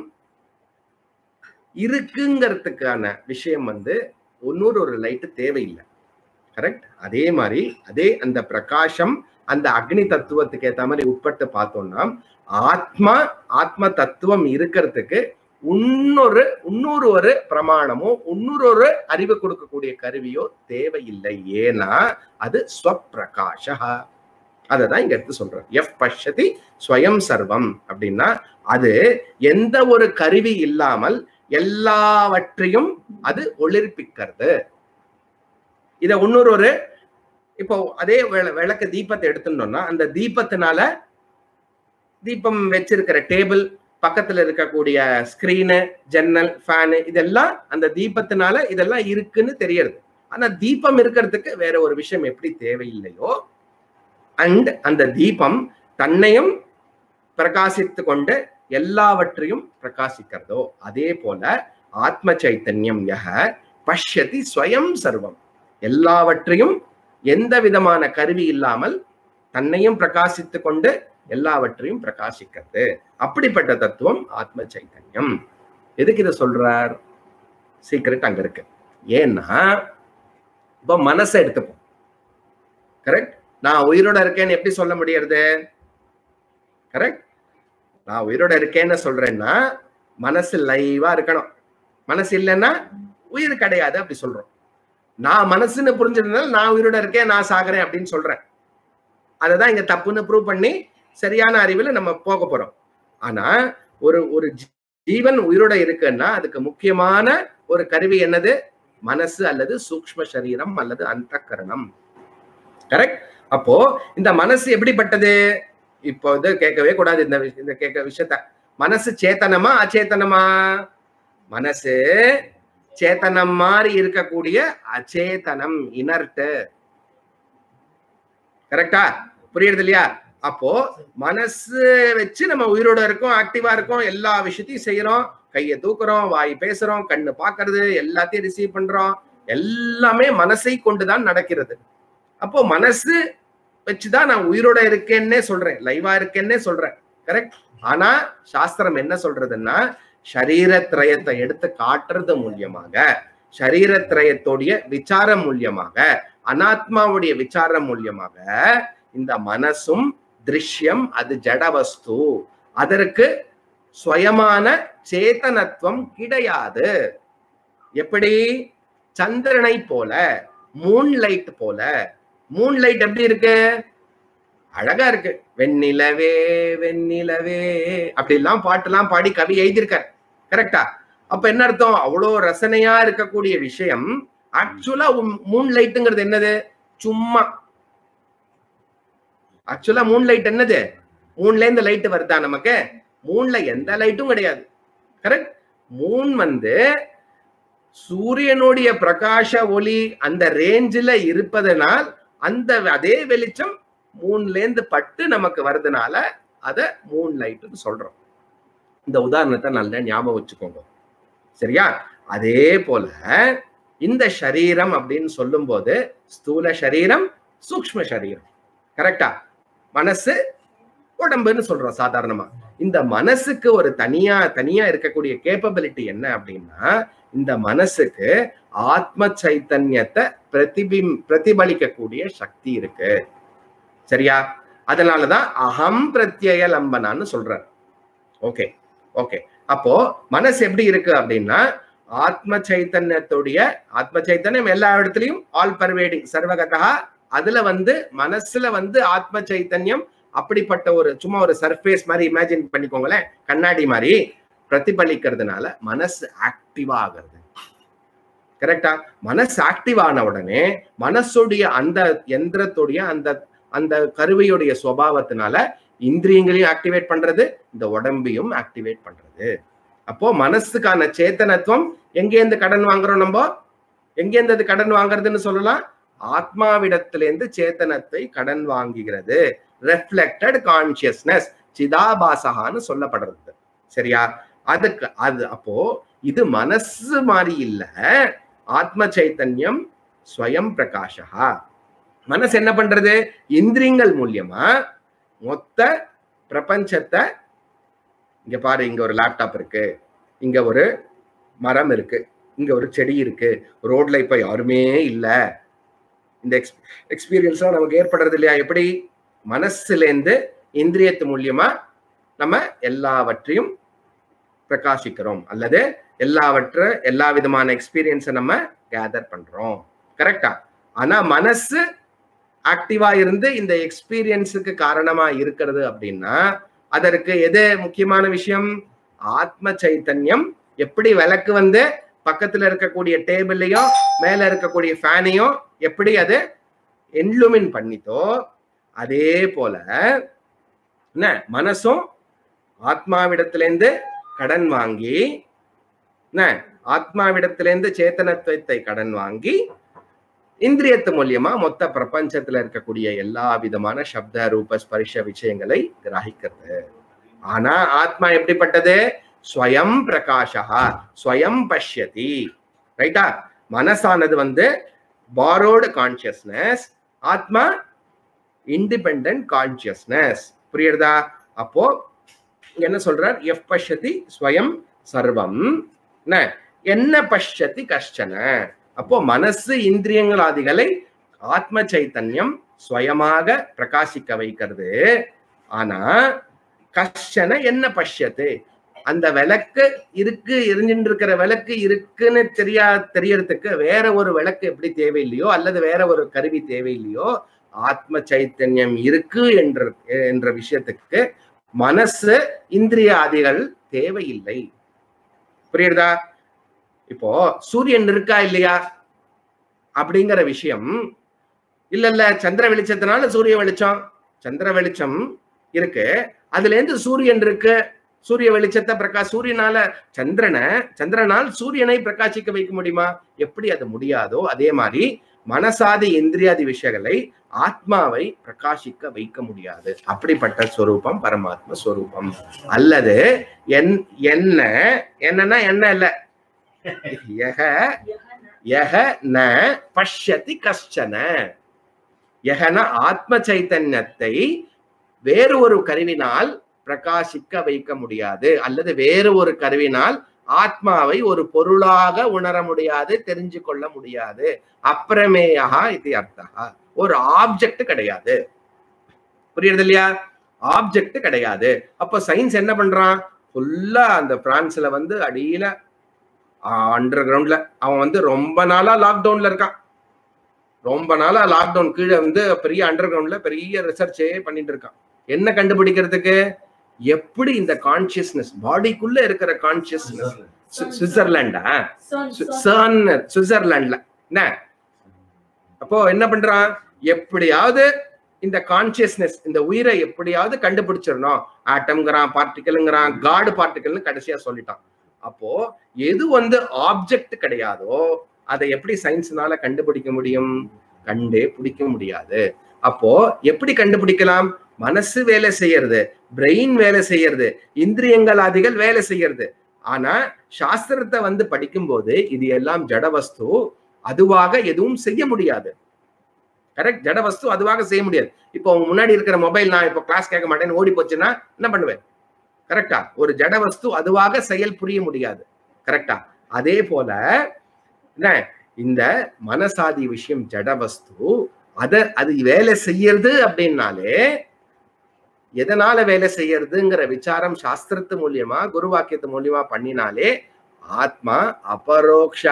A: இருக்குங்கிறதுக்கான விஷயம் வந்து இன்னொரு ஒரு லைட்டு தேவையில்லை கரெக்ட் அதே மாதிரி அதே அந்த பிரகாசம் அந்த அக்னி தத்துவத்துக்கு ஏத்த மாதிரி உட்பட்டு பார்த்தோம்னா ஆத்மா ஆத்ம தத்துவம் இருக்கிறதுக்கு இன்னொரு இன்னொரு ஒரு பிரமாணமோ இன்னொரு ஒரு அறிவு கொடுக்கக்கூடிய கருவியோ தேவையில்லை ஏன்னா அது ஸ்வப்பிரகாஷ அததான் இங்க எடுத்து சொல்றேன் எஃப் பஷ்யதி ஸ்வயம் சர்வம் அப்படின்னா அது எந்த ஒரு கருவி இல்லாமல் எல்லாவற்றையும் அது ஒளிர்ப்பிக்கிறது இத இன்னொரு ஒரு இப்போ அதே விள- விளக்கு தீபத்தை எடுத்துட்டோம்னா அந்த தீபத்தினால தீபம் வச்சிருக்கிற டேபிள் பக்கத்துல இருக்கக்கூடிய ஸ்கிரீனு ஜன்னல் ஃபேனு இதெல்லாம் அந்த தீபத்தினால இதெல்லாம் இருக்குன்னு தெரியறது ஆனா தீபம் இருக்கிறதுக்கு வேற ஒரு விஷயம் எப்படி தேவையில்லையோ அண்ட் அந்த தீபம் தன்னையும் பிரகாசித்து கொண்டு எல்லாவற்றையும் பிரகாசிக்கிறதோ அதே போல ஆத்ம சைத்தன்யம் யக பஷ்யதி ஸ்வயம் சர்வம் எல்லாவற்றையும் எந்த விதமான கருவி இல்லாமல் தன்னையும் பிரகாசித்து கொண்டு எல்லாவற்றையும் பிரகாசிக்கிறது அப்படிப்பட்ட தத்துவம் ஆத்ம சைத்தன்யம் எதுக்கு இதை சொல்றார் சீக்கிரட் அங்க இருக்கு ஏன்னா இப்போ மனசை எடுத்துப்போம் கரெக்ட் நான் உயிரோட இருக்கேன்னு எப்படி சொல்ல முடியறது கரெக்ட் நான் உயிரோட இருக்கேன்னு சொல்றேன்னா மனசு லைவா இருக்கணும் மனசு இல்லைன்னா உயிர் கிடையாது அப்படி சொல்றோம் நான் மனசுன்னு புரிஞ்சிருந்தால் நான் உயிரோட இருக்கேன் நான் சாகுறேன் அப்படின்னு சொல்றேன் அததான் இங்க தப்புன்னு ப்ரூவ் பண்ணி சரியான அறிவுல நம்ம போக போறோம் ஆனா ஒரு ஒரு ஜீ- ஜீவன் உயிரோட இருக்குன்னா அதுக்கு முக்கியமான ஒரு கருவி என்னது மனசு அல்லது சூக்ஷ்ம சரீரம் அல்லது அந்த கரணம் கரெக்ட் அப்போ இந்த மனசு எப்படிப்பட்டது இப்போ இது கேட்கவே கூடாது இந்த விஷ- இந்த கேட்க விஷயத்த மனசு சேத்தனமா அச்சேதனமா மனசு சேத்தனம் மாதிரி இருக்கக்கூடிய அச்சேதனம் இனர்ட் கரெக்டா புரியுறது இல்லையா அப்போ மனசு வச்சு நம்ம உயிரோட இருக்கோம் ஆக்டிவா இருக்கோம் எல்லா விஷயத்தையும் செய்யறோம் கையை தூக்குறோம் வாய் பேசுறோம் கண்ணு பாக்குறது எல்லாத்தையும் ரிசீவ் பண்றோம் எல்லாமே மனசை கொண்டுதான் நடக்கிறது அப்போ மனசு வச்சுதான் நான் உயிரோட இருக்கேன்னே சொல்றேன் லைவா இருக்கேன்னே சொல்றேன் கரெக்ட் ஆனா சாஸ்திரம் என்ன சொல்றதுன்னா சரீரத்ரயத்தை எடுத்து காட்டுறது மூலியமாக சரீரத்ரயத்தோடைய விசாரம் மூலியமாக அனாத்மாவுடைய விசாரம் மூலியமாக இந்த மனசும் திருஷ்யம் அது ஜடவஸ்து அதற்கு சுயமான சேதனத்துவம் கிடையாது எப்படி சந்திரனை போல மூன் லைட் போல மூன் லைட் எப்படி இருக்கு அழகா இருக்கு வெண்ணிலவே வெண்ணிலவே அப்படிலாம் பாட்டெல்லாம் பாடி கவி எழுதியிருக்கார் கரெக்டா அப்ப என்ன அர்த்தம் அவ்வளோ ரசனையா இருக்கக்கூடிய விஷயம் ஆக்சுவலா மூன் லைட்டுங்கிறது என்னது சும்மா ஆக்சுவலா மூன் லைட் என்னது மூன்ல இருந்து லைட் வருதா நமக்கு மூன்ல எந்த லைட்டும் கிடையாது கரெக்ட் மூன் வந்து சூரியனுடைய பிரகாச ஒளி அந்த ரேஞ்சில் இருப்பதனால் அந்த அதே வெளிச்சம் மூன்ல இருந்து பட்டு நமக்கு வருதுனால அத மூன் லைட்னு சொல்றோம் இந்த உதாரணத்தை நல்லா ஞாபகம் வச்சுக்கோங்க சரியா அதே போல இந்த சரீரம் அப்படின்னு சொல்லும்போது ஸ்தூல சரீரம் சூக்ஷ்ம சரீரம் கரெக்டா மனசு உடம்புன்னு சொல்றோம் சாதாரணமா இந்த மனசுக்கு ஒரு தனியா தனியா இருக்கக்கூடிய கேப்பபிலிட்டி என்ன அப்படின்னா இந்த மனசுக்கு ஆத்ம சைத்தன்யத்தை பிரதிபிம் பிரதிபலிக்கக்கூடிய சக்தி இருக்கு சரியா அதனாலதான் அகம் பிரத்யய லம்பனான்னு சொல்றார் ஓகே ஓகே அப்போ மனசு எப்படி இருக்கு அப்படின்னா ஆத்ம சைத்தன்யத்துடைய ஆத்ம சைத்தன்யம் எல்லா இடத்துலயும் ஆல் பர்வேடிங் சர்வகதா அதுல வந்து மனசுல வந்து ஆத்ம சைத்தன்யம் அப்படிப்பட்ட ஒரு சும்மா ஒரு சர்ஃபேஸ் மாதிரி இமேஜின் பண்ணிக்கோங்களேன் கண்ணாடி மாதிரி பிரதிபலிக்கிறதுனால மனசு ஆக்டிவா ஆகிறது கரெக்டா மனசு ஆக்டிவ் ஆன உடனே மனசுடைய அந்த எந்திரத்துடைய அந்த அந்த கருவியுடைய சுவாவத்தினால இந்திரியங்களையும் ஆக்டிவேட் பண்றது இந்த உடம்பையும் ஆக்டிவேட் பண்றது அப்போ மனசுக்கான சேத்தனத்துவம் எங்கேருந்து கடன் வாங்குறோம் நம்ம எங்கேருந்து அது கடன் வாங்குறதுன்னு சொல்லலாம் ஆத்மாவிடத்திலேருந்து சேத்தனத்தை கடன் வாங்குகிறது ரெஃப்ளெக்டட் கான்சியஸ்னஸ் சிதாபாசகான்னு சொல்லப்படுறது சரியா அதுக்கு அது அப்போ இது மனசு மாதிரி இல்ல ஆத்ம சைத்தன்யம் ஸ்வயம் பிரகாஷா மனசு என்ன பண்றது இந்திரியங்கள் மூலியமா மொத்த பிரபஞ்சத்தை இங்க பாரு இங்க ஒரு லேப்டாப் இருக்கு இங்க ஒரு மரம் இருக்கு இங்க ஒரு செடி இருக்கு ரோட்ல இப்ப யாருமே இல்ல இந்த எக்ஸ் எக்ஸ்பீரியன்ஸ்லாம் நமக்கு ஏற்படுறது இல்லையா எப்படி மனசுலேருந்து இந்திரியத்து மூலியமா நம்ம எல்லாவற்றையும் பிரகாசிக்கிறோம் அல்லது எல்லாவற்ற எல்லா விதமான எக்ஸ்பீரியன்ஸை நம்ம கேதர் பண்றோம் கரெக்டா ஆனா மனசு ஆக்டிவா இருந்து இந்த எக்ஸ்பீரியன்ஸுக்கு காரணமா இருக்கிறது அப்படின்னா அதற்கு எது முக்கியமான விஷயம் ஆத்ம சைத்தன்யம் எப்படி விளக்கு வந்து பக்கத்துல இருக்கக்கூடிய டேபிளையும் மேல இருக்கக்கூடிய ஃபேனையும் எப்படி அது என்லுமின் பண்ணித்தோ அதே போல என்ன மனசும் ஆத்மாவிடத்திலேருந்து கடன் வாங்கி என்ன ஆத்மாவிடத்திலேருந்து சேத்தனத்துவத்தை கடன் வாங்கி இந்திரியத்து மூலியமா மொத்த பிரபஞ்சத்துல இருக்கக்கூடிய எல்லா விதமான சப்த ரூப ஸ்பரிஷ விஷயங்களை கிரகிக்கிறது ஆனா ஆத்மா எப்படிப்பட்டது ஸ்வயம் பிரகாஷா ஸ்வயம் பஷ்யதி ரைட்டா மனசானது வந்து பாரோடு கான்சியஸ்னஸ் ஆத்மா இண்டிபெண்ட் கான்சியஸ்னஸ் புரியுறதா அப்போ என்ன சொல்றார் எஃப் பஷ்யதி ஸ்வயம் சர்வம் என்ன? என்ன பஷ்யதி கஷ்டன அப்போ மனசு இந்திரியங்கள் ஆதிகளை ஆத்ம சைத்தன்யம் ஸ்வயமாக பிரகாசிக்க வைக்கிறது ஆனா கஷ்டன என்ன பஷ்யத்து அந்த விளக்கு இருக்கு எரிஞ்சுட்டு இருக்கிற விளக்கு இருக்குன்னு தெரியா தெரியறதுக்கு வேற ஒரு விளக்கு எப்படி தேவையில்லையோ அல்லது வேற ஒரு கருவி தேவையில்லையோ ஆத்ம சைத்தன்யம் இருக்கு என்ற என்ற விஷயத்துக்கு மனசு இந்திரிய ஆதிகள் தேவையில்லை புரியுறதா இப்போ சூரியன் இருக்கா இல்லையா அப்படிங்கிற விஷயம் இல்ல இல்ல சந்திர வெளிச்சத்தினால சூரிய வெளிச்சம் சந்திர வெளிச்சம் இருக்கு அதுல இருந்து சூரியன் இருக்கு சூரிய வெளிச்சத்தை பிரகா சூரியனால சந்திரனை சந்திரனால் சூரியனை பிரகாசிக்க வைக்க முடியுமா எப்படி அது முடியாதோ அதே மாதிரி மனசாதி இந்திரியாதி விஷயங்களை ஆத்மாவை பிரகாசிக்க வைக்க முடியாது அப்படிப்பட்ட ஸ்வரூபம் பரமாத்ம ஸ்வரூபம் அல்லது என் என்ன என்னன்னா என்ன இல்ல யக யக ந பஷ்யதி கஷ்டன யகன ஆத்ம சைத்தன்யத்தை வேறு ஒரு கருவினால் பிரகாசிக்க வைக்க முடியாது அல்லது வேறு ஒரு கருவினால் ஆத்மாவை ஒரு பொருளாக உணர முடியாது தெரிஞ்சு கொள்ள முடியாது அப்பிரமேயா இது அர்த்தா ஒரு ஆப்ஜெக்ட் கிடையாது புரியுறது இல்லையா ஆப்ஜெக்ட் கிடையாது அப்ப சயின்ஸ் என்ன பண்றான் ஃபுல்லா அந்த பிரான்ஸ்ல வந்து அடியில அண்டர் கிரவுண்ட்ல அவன் வந்து ரொம்ப நாளா லாக்டவுன்ல இருக்கான் ரொம்ப நாளா லாக்டவுன் கீழே வந்து பெரிய அண்டர் கிரவுண்ட்ல பெரிய ரிசர்ச்சே பண்ணிட்டு இருக்கான் என்ன கண்டுபிடிக்கிறதுக்கு எப்படி இந்த கான்சியஸ்னஸ் பாடிக்குள்ள இருக்கிற கான்சியஸ்னஸ் சுவிட்சர்லாண்டா சர்ன் சுவிட்சர்லாண்ட்ல என்ன அப்போ என்ன பண்றான் எப்படியாவது இந்த கான்சியஸ்னஸ் இந்த உயிரை எப்படியாவது கண்டுபிடிச்சிடணும் ஆட்டம்ங்கிறான் பார்ட்டிக்கலுங்கிறான் காடு பார்ட்டிக்கல்னு கடைசியா சொல்லிட்டான் அப்போ எது வந்து ஆப்ஜெக்ட் கிடையாதோ அதை எப்படி சயின்ஸ்னால கண்டுபிடிக்க முடியும் கண்டே பிடிக்க முடியாது அப்போ எப்படி கண்டுபிடிக்கலாம் மனசு வேலை செய்யறது பிரெயின் வேலை செய்யறது இந்திரியங்கள் ஆதிகள் வேலை செய்யறது ஆனா சாஸ்திரத்தை வந்து படிக்கும்போது இது எல்லாம் ஜடவஸ்து அதுவாக எதுவும் செய்ய முடியாது கரெக்ட் ஜடவஸ்து அதுவாக செய்ய முடியாது இப்போ உங்க முன்னாடி இருக்கிற மொபைல் நான் இப்போ கிளாஸ் கேட்க மாட்டேன்னு ஓடி போச்சுன்னா என்ன பண்ணுவேன் கரெக்டா ஒரு ஜடவஸ்து அதுவாக செயல் புரிய முடியாது கரெக்டா அதே போல என்ன இந்த மனசாதி விஷயம் ஜடவஸ்து அத அது வேலை செய்யறது அப்படின்னாலே எதனால வேலை செய்யறதுங்கிற விசாரம் சாஸ்திரத்து மூலியமா குரு வாக்கியத்து மூலியமா பண்ணினாலே ஆத்மா அபரோக்ஷா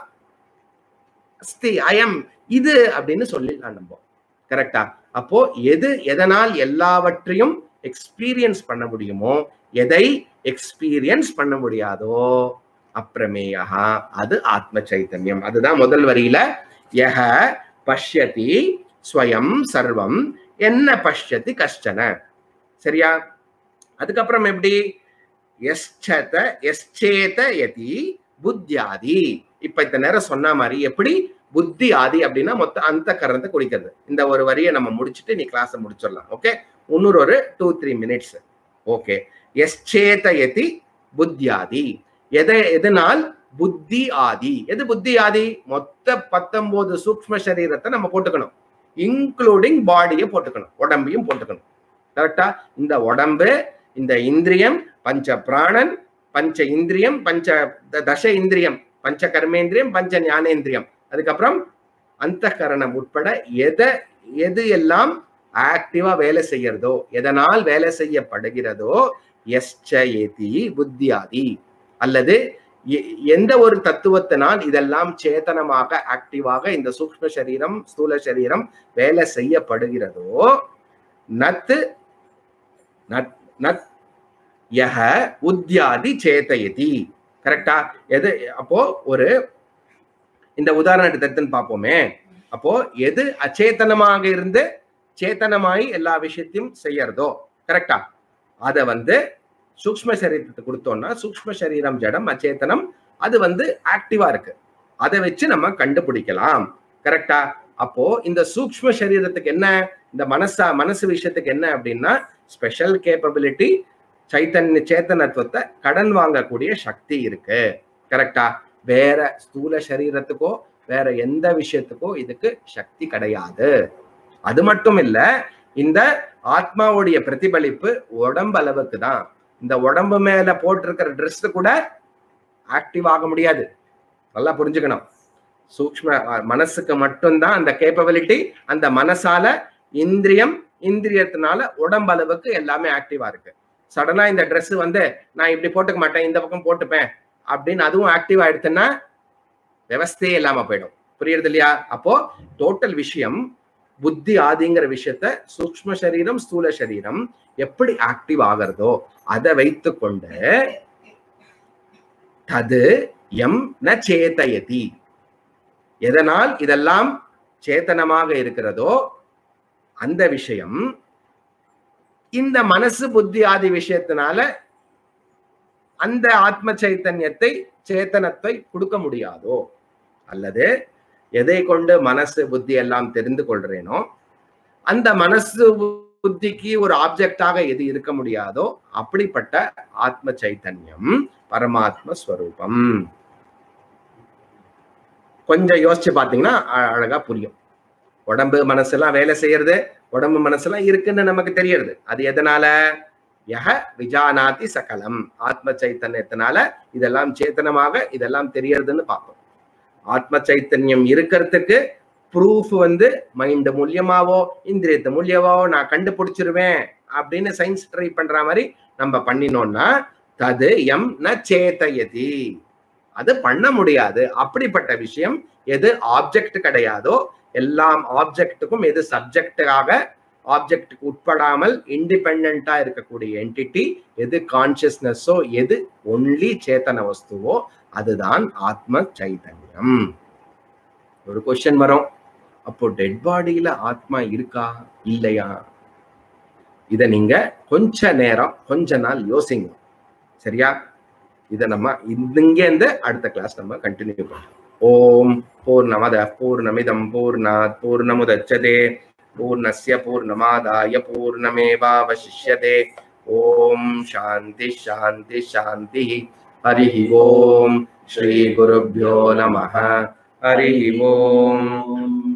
A: அஸ்தி அயம் இது அப்படின்னு சொல்லிடலாம் நம்ம கரெக்டா அப்போ எது எதனால் எல்லாவற்றையும் எக்ஸ்பீரியன்ஸ் பண்ண முடியுமோ எதை எக்ஸ்பீரியன்ஸ் பண்ண முடியாதோ அப்பிரமேயா அது ஆத்ம சைத்தன்யம் அதுதான் முதல் வரியில யஹ பஷ்யதி ஸ்வயம் சர்வம் என்ன பஷ்யதி கஷ்டன சரியா அதுக்கப்புறம் எப்படி எஸ்சத எஸ்சேத யதி புத்தியாதி இப்ப இந்த நேரம் சொன்ன மாதிரி எப்படி புத்தி ஆதி அப்படின்னா மொத்த அந்த கரணத்தை குடிக்கிறது இந்த ஒரு வரியை நம்ம முடிச்சுட்டு நீ கிளாஸை முடிச்சிடலாம் ஓகே இன்னொரு ஒரு டூ த்ரீ மினிட்ஸ் ஓகே எஸ்சேதயதி புத்தியாதி எதை எதனால் புத்தி ஆதி எது புத்தி ஆதி மொத்த பத்தொன்பது சூக்ம சரீரத்தை நம்ம போட்டுக்கணும் இன்க்ளூடிங் பாடியை போட்டுக்கணும் உடம்பையும் போட்டுக்கணும் கரெக்டா இந்த உடம்பு இந்த இந்திரியம் பஞ்ச பிராணன் பஞ்ச இந்திரியம் பஞ்ச த- தச இந்திரியம் பஞ்ச கர்மேந்திரியம் பஞ்ச ஞானேந்திரியம் அதுக்கப்புறம் அந்த கரணம் உட்பட எதை எது எல்லாம் ஆக்டிவா வேலை செய்யறதோ எதனால் வேலை செய்யப்படுகிறதோ எஸ்சயேதி புத்தியாதி அல்லது எ- எந்த ஒரு தத்துவத்தினால் இதெல்லாம் சேதனமாக ஆக்டிவாக இந்த சூக்ஷ்ம சரீரம் ஸ்தூல சரீரம் வேலை செய்யப்படுகிறதோ நத்து நத் நத் யஹ உத்யாதி சேதயதி கரெக்டா எது அப்போ ஒரு இந்த உதாரணத்தை எடுத்துன்னு பார்ப்போமே அப்போ எது அச்சேதனமாக இருந்து சேத்தனமாய் எல்லா விஷயத்தையும் செய்யறதோ கரெக்டா அத வந்து சூக்ஷ்ம சரீரத்துக்கு கொடுத்தோம்னா சூக்ஷ்ம சரீரம் ஜடம் அச்சேதனம் அது வந்து ஆக்டிவா இருக்கு அதை வச்சு நம்ம கண்டுபிடிக்கலாம் கரெக்டா அப்போ இந்த சூக்ஷ்ம சரீரத்துக்கு என்ன இந்த மனசா மனசு விஷயத்துக்கு என்ன அப்படின்னா ஸ்பெஷல் கேப்பபிலிட்டி சைத்தன்ய சேத்தனத்துவத்தை கடன் வாங்கக்கூடிய சக்தி இருக்கு கரெக்டா வேற ஸ்தூல சரீரத்துக்கோ வேற எந்த விஷயத்துக்கோ இதுக்கு சக்தி கிடையாது அது மட்டும் இல்ல இந்த ஆத்மாவுடைய பிரதிபலிப்பு உடம்பு அளவுக்கு தான் இந்த உடம்பு மேல போட்டிருக்கிற Dress கூட ஆக்டிவ் ஆக முடியாது நல்லா புரிஞ்சுக்கணும் சூக்ஷ்ம அஹ், மனசுக்கு மட்டும்தான் அந்த கேப்பபிலிட்டி அந்த மனசால இந்திரியம் இந்திரியத்தினால உடம்பு அளவுக்கு எல்லாமே ஆக்டிவா இருக்கு சடனா இந்த Dress வந்து நான் இப்படி போட்டுக்க மாட்டேன் இந்த பக்கம் போட்டுப்பேன் அப்படின்னு அதுவும் ஆக்டிவ் ஆயிடுச்சுன்னா விவஸ்தையே இல்லாம போயிடும் புரியுறது இல்லையா அப்போ டோட்டல் விஷயம் புத்தி ஆதிங்கிற விஷயத்த சூக்ஷ்ம சரீரம் ஸ்தூல சரீரம் எப்படி ஆக்டிவ் ஆகிறதோ அதை வைத்துக்கொண்டு தது எம் ந சேதயதி எதனால் இதெல்லாம் சேத்தனமாக இருக்கிறதோ அந்த விஷயம் இந்த மனசு புத்தி ஆதி விஷயத்தினால அந்த ஆத்ம சைத்தன்யத்தை சேத்தனத்தை கொடுக்க முடியாதோ அல்லது எதை கொண்டு மனசு புத்தி எல்லாம் தெரிந்து கொள்றேனோ அந்த மனசு புத்திக்கு ஒரு ஆப்ஜெக்டாக எது இருக்க முடியாதோ அப்படிப்பட்ட ஆத்ம சைத்தன்யம் பரமாத்ம ஸ்வரூபம் கொஞ்சம் யோசிச்சு பாத்தீங்கன்னா அ- அழகா புரியும் உடம்பு மனசெல்லாம் வேலை செய்யறது உடம்பு மனசெல்லாம் இருக்குன்னு நமக்கு தெரியறது அது எதனால யஹ விஜானாதி சகலம் ஆத்ம சைத்தன்யத்தினால இதெல்லாம் சேத்தனமாக இதெல்லாம் தெரியறதுன்னு பார்ப்போம் ஆத்ம சைத்தன்யம் இருக்கிறதுக்கு ப்ரூஃப் வந்து மைண்ட் மூலியமாவோ இந்திரியத்து மூலியமாவோ நான் கண்டுபிடிச்சிருவேன் அப்படின்னு சயின்ஸ் ட்ரை பண்ற மாதிரி நம்ம பண்ணினோம்னா தது எம் ந சேதயதி அது பண்ண முடியாது அப்படிப்பட்ட விஷயம் எது ஆப்ஜெக்ட் கிடையாதோ எல்லாம் ஆப்ஜெக்ட்டுக்கும் எது சப்ஜெக்டாக ஆப்ஜெக்ட்டுக்கு உட்படாமல் இண்டிபெண்டா இருக்கக்கூடிய என்டிட்டி எது கான்சியஸ்னஸோ எது ஒன்லி சேத்தன வஸ்துவோ அதுதான் ஆத்ம சைதன்யம் ஒரு கொஸ்டின் வரும் அப்போ டெட் பாடியில ஆத்மா இருக்கா இல்லையா இத நீங்க கொஞ்ச நேரம் கொஞ்ச நாள் யோசிங்க சரியா இத நம்ம இங்கேருந்து அடுத்த கிளாஸ் நம்ம கண்டினியூ பண்ணலாம் ஓம் பூர்ணமத பூர்ணமிதம் பூர்ணாத் பூர்ணமுதச்சதே பூர்ணஸ்ய பூர்ணமாதாய பூர்ணமேவாவசிஷ்யதே ஓம் சாந்தி சாந்தி சாந்தி ஹரி ஓம் ஸ்ரீ குருभ्यो நமः ஹரி ஓம்